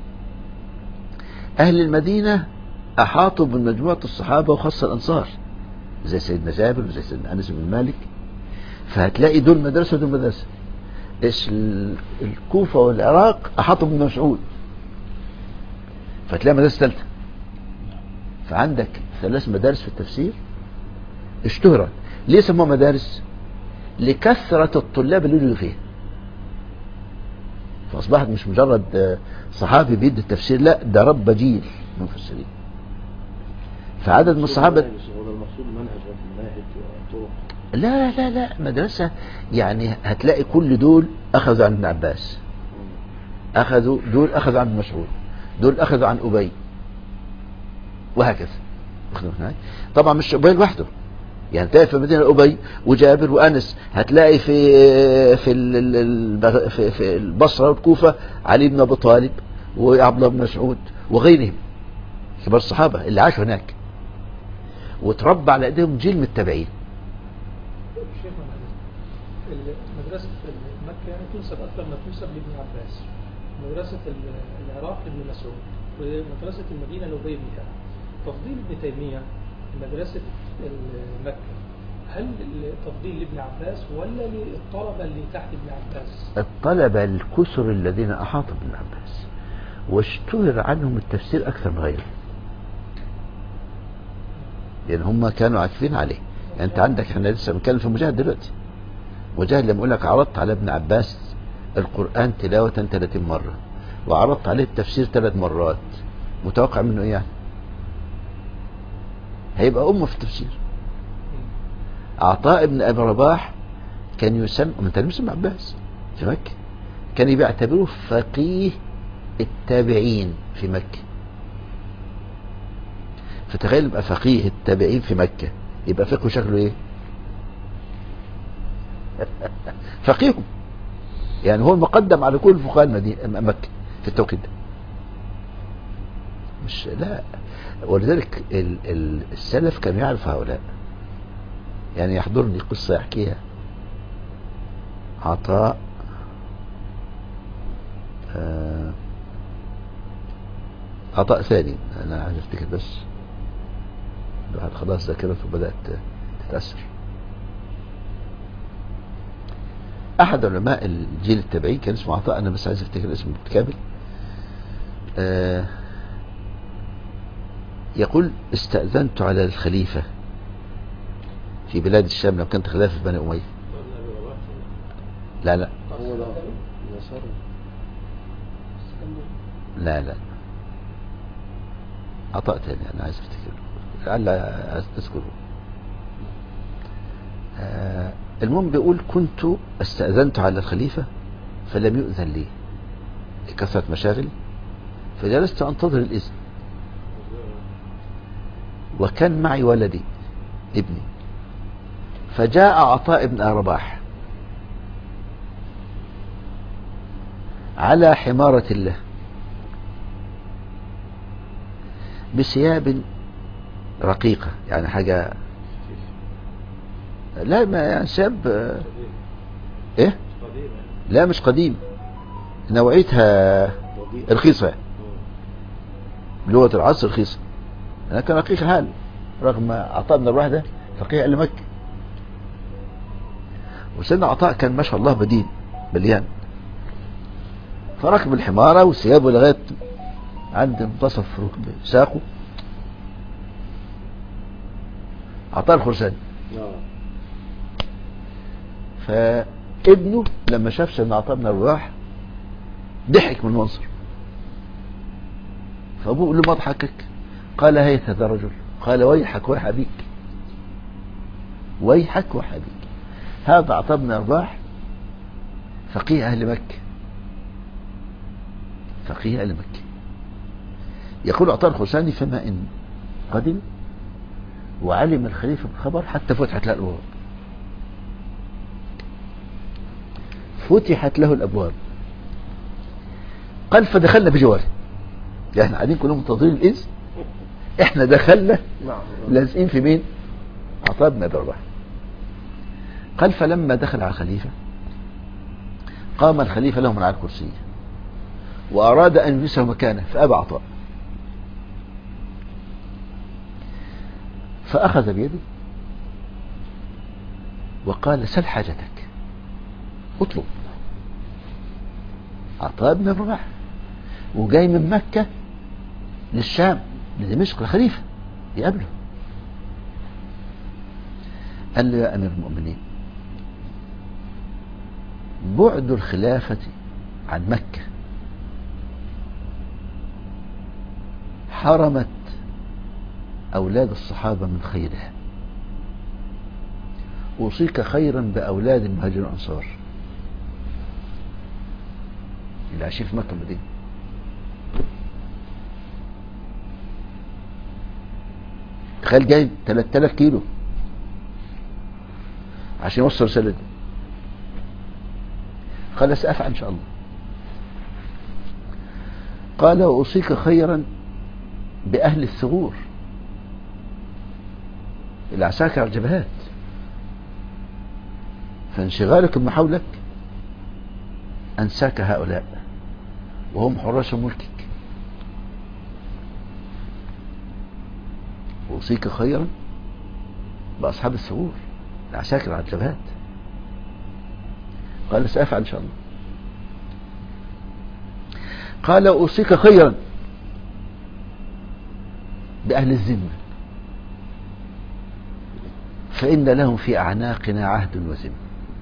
أهل المدينة أحاطوا بمجموعة الصحابة وخاصة الأنصار زي سيدنا جابر وزي سيدنا أنس بن مالك فهتلاقي دول مدرسة ودول مدرسة ايش الكوفة والعراق احاطوا بن مسعود فتلاقي مدارس ثالثة فعندك ثلاث مدارس في التفسير اشتهرت ليه سموها مدارس لكثرة الطلاب اللي يجوا فيها فاصبحت مش مجرد صحابي بيدي التفسير لا ده رب جيل مفسرين فعدد من الصحابة هو ده المقصود منهج مناهج وطرق لا لا لا مدرسة يعني هتلاقي كل دول أخذوا عن ابن عباس أخذوا دول أخذوا عن ابن مسعود دول أخذوا عن أبي وهكذا واخد بالك؟ طبعا مش أبي لوحده يعني تلاقي في المدينة أبي وجابر وأنس هتلاقي في في ال- ال- ال- في, في البصرة والكوفة علي بن أبي طالب وعبد الله بن مسعود وغيرهم كبار الصحابة اللي عاشوا هناك وتربى على ايديهم جيل من التابعين شيخ محمد مدرسة مكة يعني تنسب أكثر ما تنسب لابن عباس مدرسة ال- العراق لابن مسعود ومدرسة المدينة لأبي بن كعب تفضيل ابن تيمية مدرسة ال- مكة هل التفضيل لابن عباس ولا للطلبة اللي تحت ابن عباس؟ الطلبة الكثر الذين أحاطوا بابن عباس واشتهر عنهم التفسير أكثر من غيره لأن هم كانوا عاكفين عليه يعني أنت عندك احنا لسه بنتكلم في مجاهد دلوقتي مجاهد لما يقول لك عرضت على ابن عباس القرآن تلاوة 30 مرة وعرضت عليه التفسير ثلاث مرات متوقع منه ايه يعني هيبقى أمه في التفسير عطاء ابن أبي رباح كان يسمى من تلميذ ابن عباس في مكة كان بيعتبروه فقيه التابعين في مكة فتخيل يبقى فقيه التابعين في مكة يبقى فقهه شكله ايه فقيهم يعني هو المقدم على كل فقهاء المدينة مكة في التوقيت ده مش لا ولذلك ال ال السلف كان يعرف هؤلاء يعني يحضرني قصة يحكيها عطاء آه عطاء ثاني انا عايز افتكر بس الواحد خلاص ذاكرته بدأت تتأثر احد علماء الجيل التابعي كان اسمه عطاء انا بس عايز افتكر اسمه بالكامل آه يقول استأذنت على الخليفة في بلاد الشام لو كانت خلافة بني أمية لا لا هو ده يسار لا لا عطاء تاني انا عايز افتكر لعل اذكره آه المهم بيقول كنت استأذنت على الخليفة فلم يؤذن لي لكثرة مشاغل فجلست انتظر الاذن وكان معي ولدي ابني فجاء عطاء بن رباح على حمارة الله بثياب رقيقة يعني حاجة لا ما يعني ثياب آه، ايه قديم لا مش قديم نوعيتها وضيء رخيصة بلغة العصر رخيصة أنا كان رقيق حال رغم عطاء بن الرواح ده فقيه أهل مكة وسيدنا عطاء كان ما شاء الله بدين مليان فركب الحمارة وثيابه لغاية عند منتصف ركب ساقه عطاء الخرساني آه. فابنه لما شاف سيدنا عطاء بن الرواح ضحك من المنظر فابوه يقول له ما ضحكك قال هيت هذا الرجل قال ويحك ويح ابيك ويحك ويح ابيك هذا عطاء بن الرواح فقيه اهل مكه فقيه اهل مكه يقول عطاء الخرساني فما ان قدم وعلم الخليفه بالخبر حتى فتحت له الابواب فتحت له الابواب قال فدخلنا بجواره يعني احنا قاعدين كلهم منتظرين الاذن احنا دخلنا نعم لازقين في مين عطاء بن ابي رباح قال فلما دخل على الخليفه قام الخليفه له من على الكرسي واراد ان يجلسه مكانه فابى عطاء فاخذ بيده وقال سل حاجتك اطلب عطاء بن الرباح وجاي من مكة للشام لدمشق الخليفة يقابله قال له يا أمير المؤمنين بعد الخلافة عن مكة حرمت أولاد الصحابة من خيرها أوصيك خيرا بأولاد المهاجرين الأنصار اللي عايشين في مكة المدينة تخيل جاي 3000 كيلو عشان يوصل الرسالة دي قال سأفعل إن شاء الله قال وأوصيك خيرا بأهل الثغور العساكر على الجبهات فانشغالك بما حولك أنساك هؤلاء وهم حراس ملكك وأوصيك خيرا بأصحاب الثغور العساكر على الجبهات قال سأفعل إن شاء الله قال أوصيك خيرا بأهل الذمة فإن لهم في أعناقنا عهد وذمة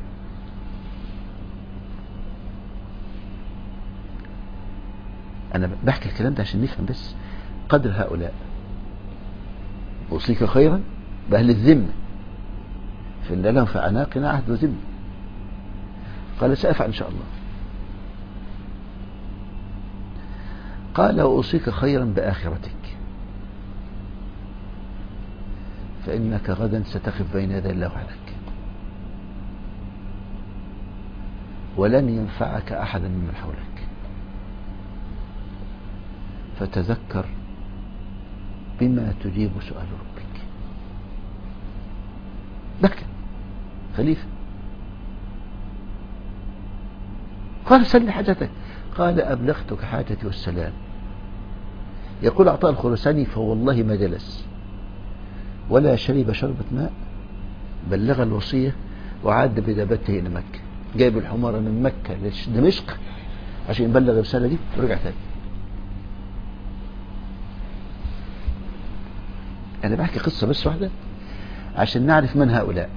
أنا بحكي الكلام ده عشان نفهم بس قدر هؤلاء أوصيك خيرا بأهل الذمة فإن لهم في أعناقنا عهد وذمة قال سأفعل إن شاء الله قال وأوصيك خيرا بآخرتك فإنك غدا ستقف بين يدي الله وحدك ولن ينفعك أحدا ممن حولك فتذكر بما تجيب سؤال ربك بكى خليفة قال سل حاجتك قال أبلغتك حاجتي والسلام يقول عطاء الخرساني فوالله ما جلس ولا شرب شربة ماء بلغ الوصية وعاد بدابته إلى مكة جايب الحمار من مكة لدمشق عشان يبلغ الرسالة دي ورجع تاني أنا بحكي قصة بس واحدة عشان نعرف من هؤلاء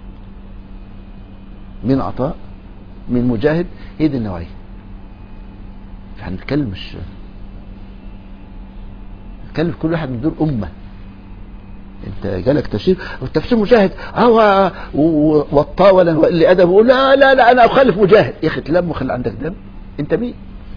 من عطاء من مجاهد هي دي النوعية فهنتكلم مش نتكلم كل واحد من دول أمة انت جالك تفسير والتفسير مجاهد هو والطاولا واللي ادب يقول لا لا لا انا اخالف مجاهد يا اخي تلم وخلي عندك دم انت مين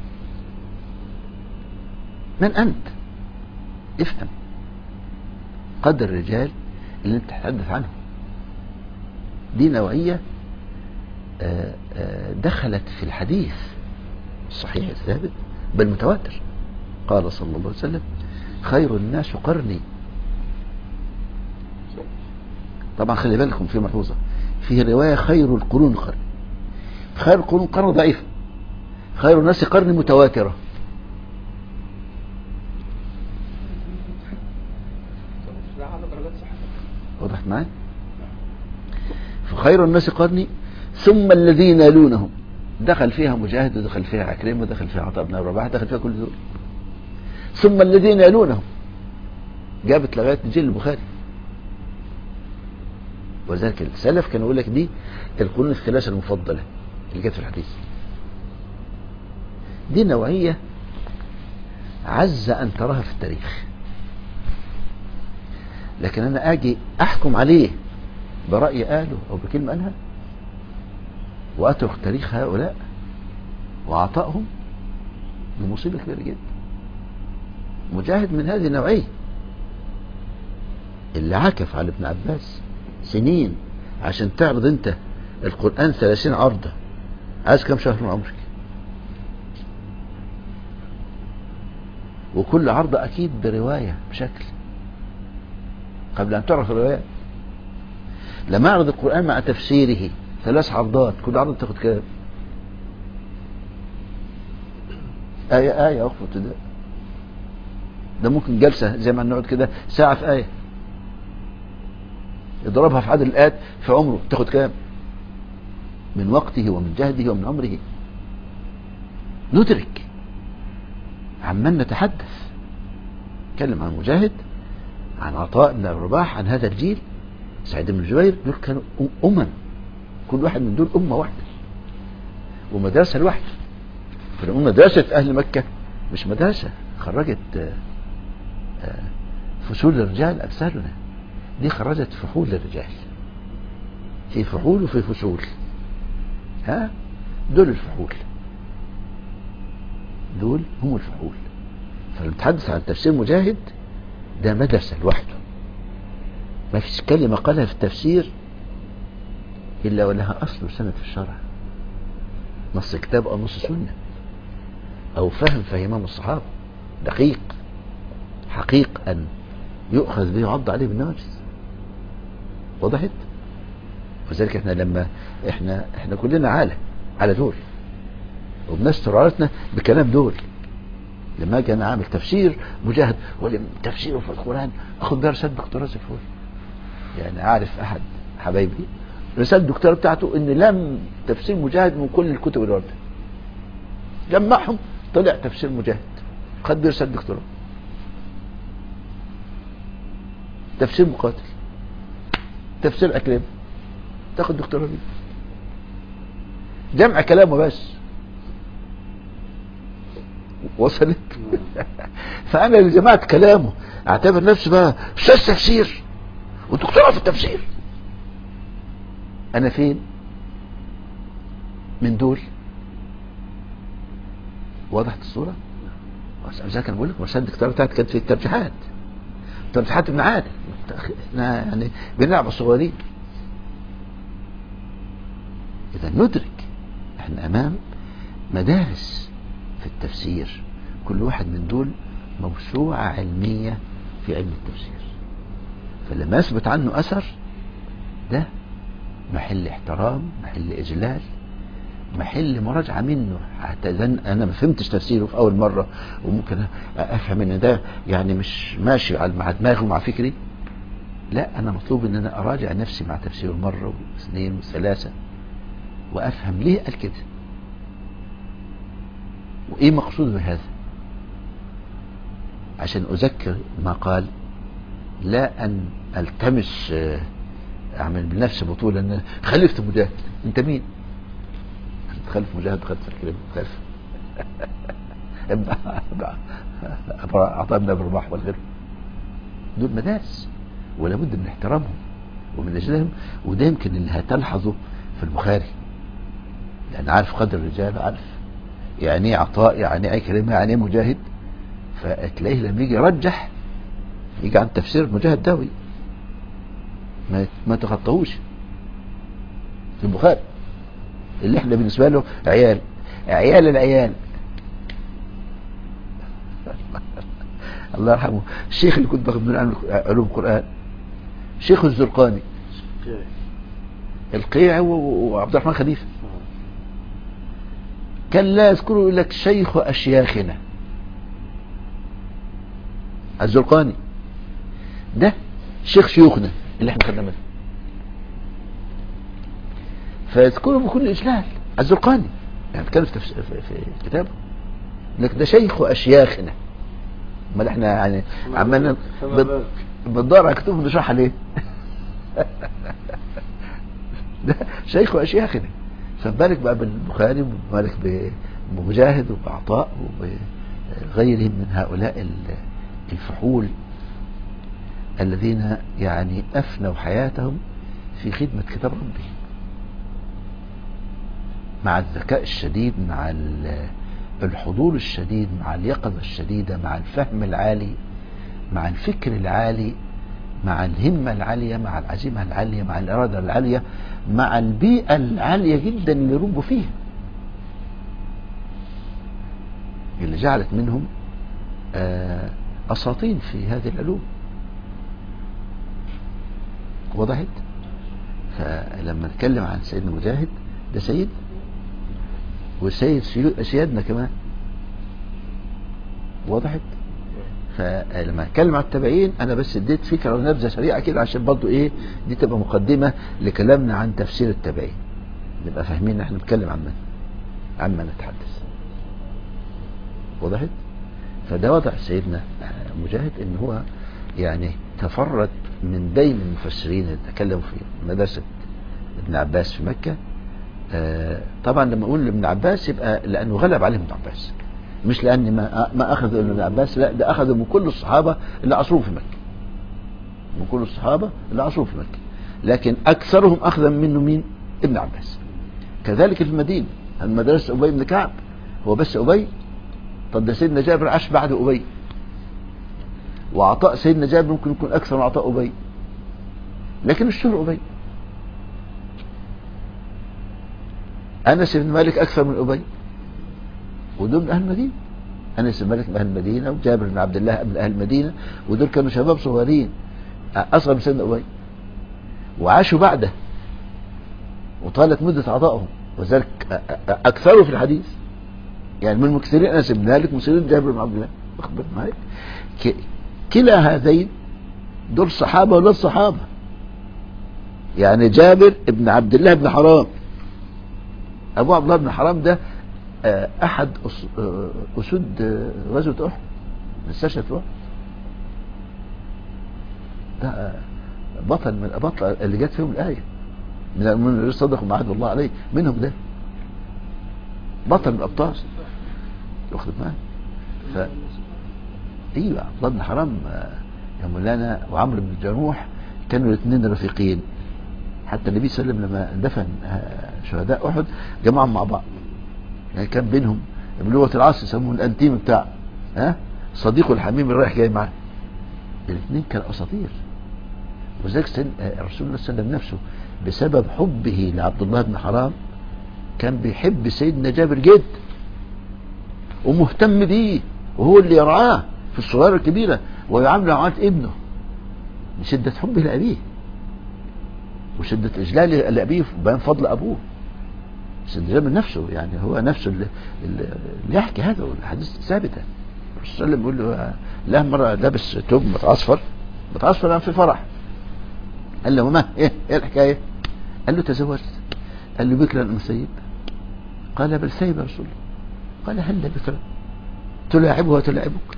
من انت افهم قدر الرجال اللي انت تتحدث عنهم دي نوعية آه، آه، دخلت في الحديث الصحيح الثابت بل متواتر قال صلى الله عليه وسلم خير الناس قرني طبعا خلي بالكم في ملحوظة في رواية خير القرون قرن خير القرون قرن ضعيف خير الناس قرن متواترة وضحت معي فخير الناس قرني ثم الذين يلونهم دخل فيها مجاهد ودخل فيها عكرمة ودخل فيها عطاء بن رباح دخل فيها كل دول ثم الذين يلونهم جابت لغاية جيل البخاري وذلك السلف كانوا يقول لك دي القرون الثلاثة المفضلة اللي جت في الحديث دي نوعية عز أن تراها في التاريخ لكن أنا أجي أحكم عليه برأي قاله أو بكلمة قالها وأترك تاريخ هؤلاء وعطائهم دي مصيبة كبيرة جدا مجاهد من هذه النوعية اللي عكف على ابن عباس سنين عشان تعرض انت القرآن ثلاثين عرضة عايز كم شهر من عمرك وكل عرضة أكيد برواية بشكل قبل أن تعرف الرواية لما أعرض القرآن مع تفسيره ثلاث عرضات كل عرض تاخد كام آية آية أخفى ابتداء ده ممكن جلسة زي ما نقعد كده ساعة في آية يضربها في عدد الآيات في عمره تاخد كام من وقته ومن جهده ومن عمره ندرك عمال نتحدث نتكلم عن مجاهد عن عطاء بن الرباح عن هذا الجيل سعيد بن جبير دول كانوا أمم كل واحد من دول أمة واحدة ومدرسة لوحده فنقول مدرسة أهل مكة مش مدرسة خرجت فصول الرجال أمثالنا دي خرجت فحول الرجال في فحول وفي فصول ها دول الفحول دول هم الفحول فالمتحدث عن تفسير مجاهد ده مدرسة لوحده ما فيش كلمة قالها في التفسير إلا ولها أصل وسند في الشرع نص كتاب أو نص سنة أو فهم فهمهم الصحابة دقيق حقيق أن يؤخذ به ويعض عليه بالنواجذ وضحت وذلك احنا لما احنا احنا كلنا عالة على دول وبنستر عورتنا بكلام دول لما اجي انا عامل تفسير مجاهد ولا تفسيره في القران اخد بيها رساله دكتوراه زي الفل يعني اعرف احد حبايبي رساله الدكتوراه بتاعته ان لم تفسير مجاهد من كل الكتب اللي ورده جمعهم طلع تفسير مجاهد خد بيه رساله دكتوراه تفسير مقاتل تفسير أكلام تاخد دكتوراه بيه جمع كلامه بس وصلت فأنا اللي جمعت كلامه اعتبر نفسي بقى أستاذ تفسير ودكتوراه في التفسير أنا فين من دول وضحت الصورة زي كان بقول لك مرسال الدكتوراه بتاعتي كانت في الترجيحات ترجيحات ابن عادل احنا يعني بنلعب الصغيرين اذا ندرك احنا امام مدارس في التفسير كل واحد من دول موسوعة علمية في علم التفسير فلما يثبت عنه اثر ده محل احترام محل اجلال محل مراجعة منه حتى اذا انا ما فهمتش تفسيره في اول مرة وممكن افهم ان ده يعني مش ماشي مع دماغي ومع فكري لا انا مطلوب ان انا اراجع نفسي مع تفسيره مرة واثنين وثلاثة وافهم ليه قال كده وايه مقصود بهذا عشان اذكر ما قال لا ان التمس اعمل بنفسي بطولة ان خلفت مجاهد انت مين خلف مجاهد خلف الكلمة خلف عطاء بن ابي رباح والغير دول مدارس ولا بد من احترامهم ومن اجلهم وده يمكن اللي هتلحظه في البخاري يعني عارف قدر الرجال عارف يعني ايه عطاء يعني ايه كلمة يعني ايه مجاهد فتلاقيه لما يجي يرجح يجي عن تفسير مجاهد داوي ما ما تخطوش في البخاري اللي احنا بالنسبة له عيال عيال العيال الله يرحمه الشيخ اللي كنت باخد منه علوم القرآن شيخ الزرقاني القيع وعبد الرحمن خليفة كان لا يذكره يقول لك شيخ أشياخنا الزرقاني ده شيخ شيوخنا اللي احنا خدنا منه فيذكره بكل إجلال الزرقاني يعني بتكلم في, في, في كتابه لك ده شيخ أشياخنا امال احنا يعني عمالنا بندور على كتب نشرحها ليه ده شيخ أشياخنا فبالك بقى بالبخاري وبالك بمجاهد وبعطاء وبغيرهم من هؤلاء الفحول الذين يعني أفنوا حياتهم في خدمة كتاب ربهم مع الذكاء الشديد مع الحضور الشديد مع اليقظة الشديدة مع الفهم العالي مع الفكر العالي مع الهمة العالية مع العزيمة العالية مع الإرادة العالية مع البيئة العالية جدا اللي ربوا فيها اللي جعلت منهم أساطين في هذه العلوم وضحت فلما نتكلم عن سيدنا مجاهد ده سيد والسيد سيادنا كمان وضحت فلما اتكلم عن التابعين انا بس اديت فكره ونبذه سريعه كده عشان برضو ايه دي تبقى مقدمه لكلامنا عن تفسير التابعين نبقى فاهمين احنا بنتكلم عن من عما نتحدث وضحت فده وضع سيدنا مجاهد ان هو يعني تفرد من بين المفسرين اللي تكلموا في مدرسه ابن عباس في مكه طبعا لما اقول ابن عباس يبقى لانه غلب عليهم ابن عباس مش لان ما ما اخذ ابن عباس لا ده اخذ من كل الصحابه اللي عصروه في مكه من كل الصحابه اللي عصروه في مكه لكن أكثرهم أخذا منه مين ابن عباس كذلك في المدينة المدرسة أبي بن كعب هو بس أبي طب ده سيدنا جابر عاش بعد أبي وعطاء سيدنا جابر ممكن يكون أكثر من عطاء أبي لكن الشهر أبي أنس بن مالك أكثر من أبي ودول من أهل المدينة أنس بن مالك من أهل المدينة وجابر بن عبد الله من أهل المدينة ودول كانوا شباب صغيرين أصغر من سيدنا أبي وعاشوا بعده وطالت مدة عطائهم وذلك أكثروا في الحديث يعني من مكثرين أنس بن مالك مكثرين جابر بن عبد الله واخد بالك معايا ك- كلا هذين دول صحابة ولا صحابة يعني جابر بن عبد الله بن حرام أبو عبد الله بن حرام ده آه، أحد أس- آه، أسود آه، غزوة أحد من استشهد في أحد ده آه، بطل من الأبطال اللي جت فيهم الآية من المؤمنين الذين صدقوا ما عهد الله عليه منهم ده بطل من الأبطال واخد معايا ف ايوه عبد الله بن حرام آه، يا مولانا وعمرو بن الجروح كانوا الاثنين رفيقين حتى النبي صلى الله عليه وسلم لما دفن آه، شهداء احد جمعهم مع بعض يعني كان بينهم بلغه العصر يسموه الانتيم بتاع ها صديقه الحميم اللي رايح جاي معاه الاثنين كانوا اساطير وذلك سيد- آه، رسول الله صلى الله عليه وسلم نفسه بسبب حبه لعبد الله بن حرام كان بيحب سيدنا جابر جدا ومهتم بيه وهو اللي يرعاه في الصغيرة الكبيرة ويعامله معاملة ابنه من شدة حبه لأبيه وشدة إجلاله لأبيه بيان فضل أبوه سيدنا جابر نفسه يعني هو نفسه اللي, اللي يحكي هذا والحديث ثابتة الرسول صلى الله عليه وسلم بيقول له لا مرة لابس توب متعصفر متعصفر أنا في فرح قال له ما ايه ايه الحكاية قال له تزوجت قال له بكرا ام سيب قال بل سيب يا رسول الله قال هلا بكرا تلاعبها وتلاعبك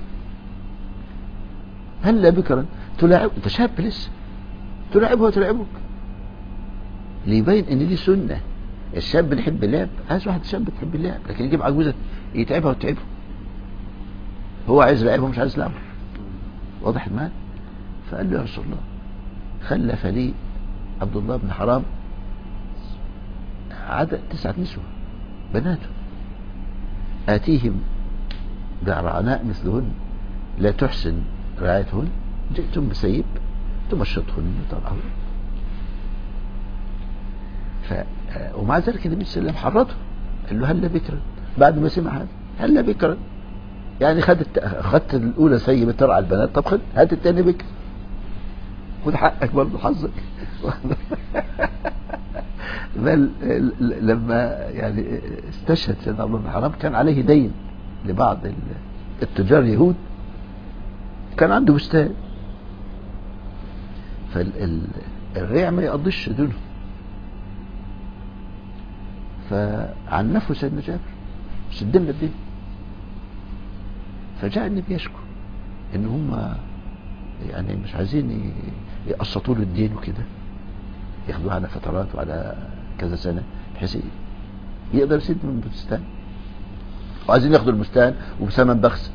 هلا بكرا تلاعب انت شاب لسه تلاعبها وتلاعبك ليبين ان دي سنه الشاب بيحب اللعب عايز واحد شاب بتحب اللعب لكن يجيب عجوزه يتعبها وتتعبه هو عايز يلعبها مش عايز يلعبها واضح المال فقال له يا رسول الله خلف لي عبد الله بن حرام عدد تسعة نسوة بناته آتيهم بعرعناء مثلهن لا تحسن رعايتهن جئتم بسيب تمشطهن طبعا ف ومع ذلك النبي صلى الله عليه وسلم حرضه قال له هلا بكرا بعد ما سمع هذا هلا بكرا يعني خدت خدت الاولى سيبه ترعى البنات طب خد هات الثاني بكر خد حقك برضه حظك بل لما يعني استشهد سيدنا عبد الله بن حرام كان عليه دين لبعض التجار اليهود كان عنده بستان فالريع ما يقضيش دونه فعنفه سيدنا جابر سد لنا الدين فجاء النبي يشكو ان هم يعني مش عايزين يقسطوا له الدين وكده ياخدوه على فترات وعلى كذا سنه بحيث يقدر يسد من البستان وعايزين ياخدوا البستان وبثمن بخس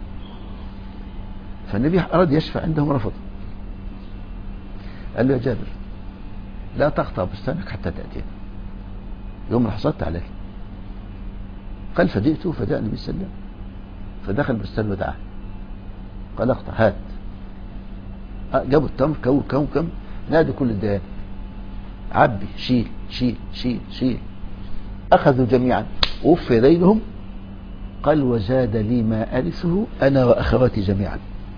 فالنبي اراد يشفع عندهم رفض قال له يا جابر لا تقطع بستانك حتى تاتينا يوم ما حصلت عليك قال فجئته فجاء النبي صلى الله عليه وسلم فدخل البستان بتاعه قال اقطع هات جابوا التمر كو كو كم نادوا كل الدهان عبي شيل شيل شيل شيل أخذوا جميعا وفي دينهم قال وزاد لي ما أرثه أنا وأخواتي جميعا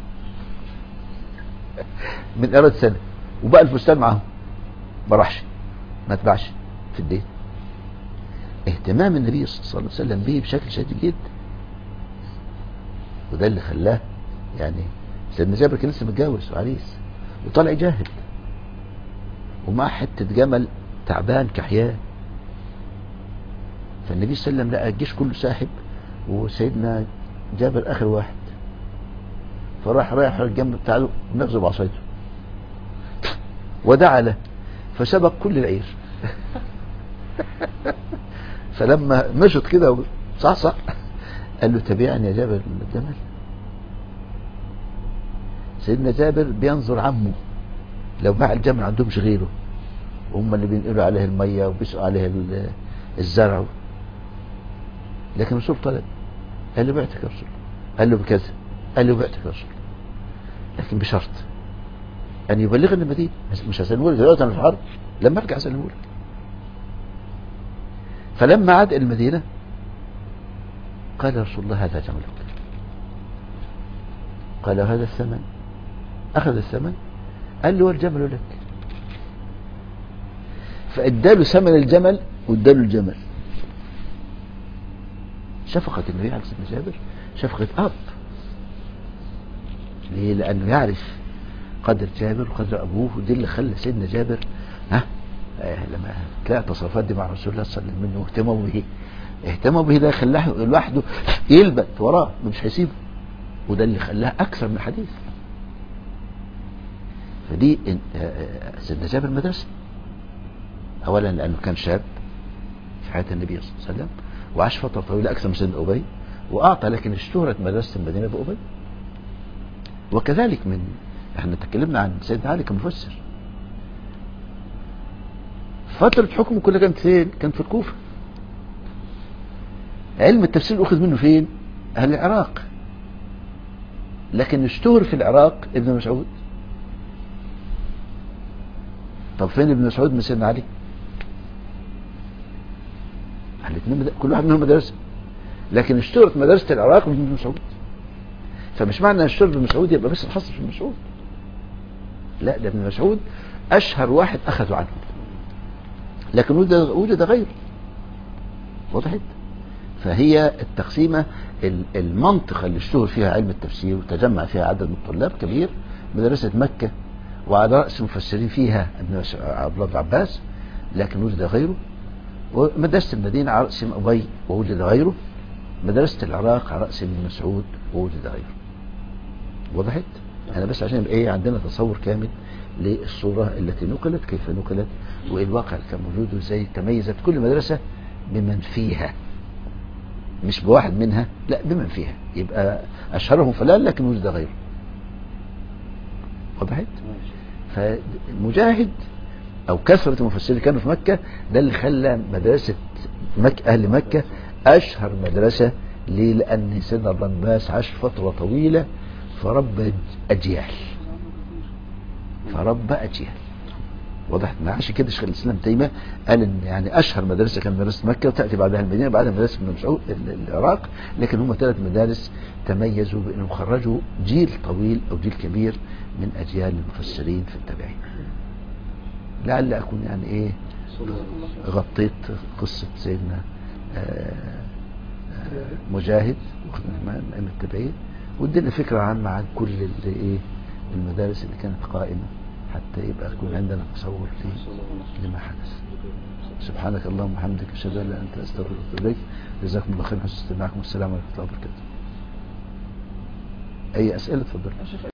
من أرد سنة وبقى الفستان معهم ما راحش ما تباعش في الدين اهتمام النبي صلى الله عليه وسلم به بشكل شديد جدا وده اللي خلاه يعني سيدنا جابر كان لسه متجوز وعريس وطالع يجاهد ومع حتة جمل تعبان كحيان فالنبي صلى الله عليه وسلم لقى الجيش كله ساحب وسيدنا جابر اخر واحد فراح رايح الجنب بتاعه نغزه بعصايته ودعا له فسبق كل العير فلما مشط كده صحصح قال له تبعني يا جابر الجمل سيدنا جابر بينظر عمه لو باع الجمل عندهمش غيره وهم اللي بينقلوا عليه المية وبيسقوا عليه ال- الزرع لكن الرسول طلب قال له بعتك يا رسول قال له بكذا قال له بعتك يا رسول لكن بشرط أن يبلغني المدينة مش هسلمه لك دلوقتي أنا في الحرب لما أرجع أسلمه لك فلما عاد إلى المدينة قال يا رسول الله هذا جملك قال هذا الثمن أخذ الثمن قال له والجمل لك فاداله ثمن الجمل واداله الجمل شفقة النبي عليه الصلاة والسلام جابر شفقة أب ليه؟ لأنه يعرف قدر جابر وقدر أبوه ودي اللي خلى سيدنا جابر ها آه، لما تلاقي التصرفات دي مع رسول الله صلى الله عليه وسلم منه اهتموا به اهتموا به ده خلاه لوحده يلبت وراه مش هيسيبه وده اللي خلاه أكثر من حديث فدي إن- آه، آه، سيدنا جابر مدرسة أولا لأنه كان شاب في حياة النبي صلى الله عليه وسلم وعاش فترة طويلة أكثر من سيدنا أبي وأعطى لكن اشتهرت مدرسة المدينة بأبي وكذلك من احنا تكلمنا عن سيدنا علي كمفسر فترة حكمه كلها كانت فين؟ كانت في الكوفة علم التفسير أخذ منه فين؟ أهل العراق لكن اشتهر في العراق ابن مسعود طب فين ابن مسعود من سيدنا علي؟ الاثنين مد- كل واحد منهم مدرسة لكن اشتهرت مدرسة العراق من ابن مسعود فمش معنى ان اشتهر ابن مسعود يبقى بس الحصر في ابن مسعود لا ده ابن مسعود اشهر واحد اخذوا عنه لكن وجد وجد غيره وضحت فهي التقسيمة ال- المنطقة اللي اشتهر فيها علم التفسير وتجمع فيها عدد من الطلاب كبير مدرسة مكة وعلى رأس المفسرين فيها ابن مس- عبد الله بن عباس لكن وجد غيره ومدرسة المدينة على رأس أبي ووجد غيره مدرسة العراق على رأس ابن مسعود ووجد غيره وضحت؟ أنا بس عشان يبقى إيه عندنا تصور كامل للصورة التي نقلت كيف نقلت وإيه الواقع اللي كان موجود وإزاي تميزت كل مدرسة بمن فيها مش بواحد منها لا بمن فيها يبقى أشهرهم فلان لكن وجد غيره وضحت؟ فمجاهد او كثرة المفسرين اللي كانوا في مكة ده اللي خلى مدرسة مك اهل مكة اشهر مدرسة ليه لان سيدنا ابن عباس عاش فترة طويلة فربى اجيال فربى اجيال وضحت معاه عشان كده شيخ الاسلام تيميه قال ان يعني اشهر مدرسه كان مدرسه مكه وتاتي بعدها المدينه بعدها مدرسه ابن مسعود ال- العراق لكن هم ثلاث مدارس تميزوا بانهم خرجوا جيل طويل او جيل كبير من اجيال المفسرين في التابعين. لعل اكون يعني ايه غطيت قصه سيدنا آه، آه، مجاهد من ائمه التابعين وادينا فكره عامه عن كل اللي ايه المدارس اللي كانت قائمه حتى يبقى يكون عندنا تصور ليه لما حدث سبحانك اللهم وبحمدك اشهد ان لا اله الا انت استغفرك واتوب اليك جزاكم الله خير حسن استماعكم والسلام عليكم ورحمه الله وبركاته اي اسئله اتفضل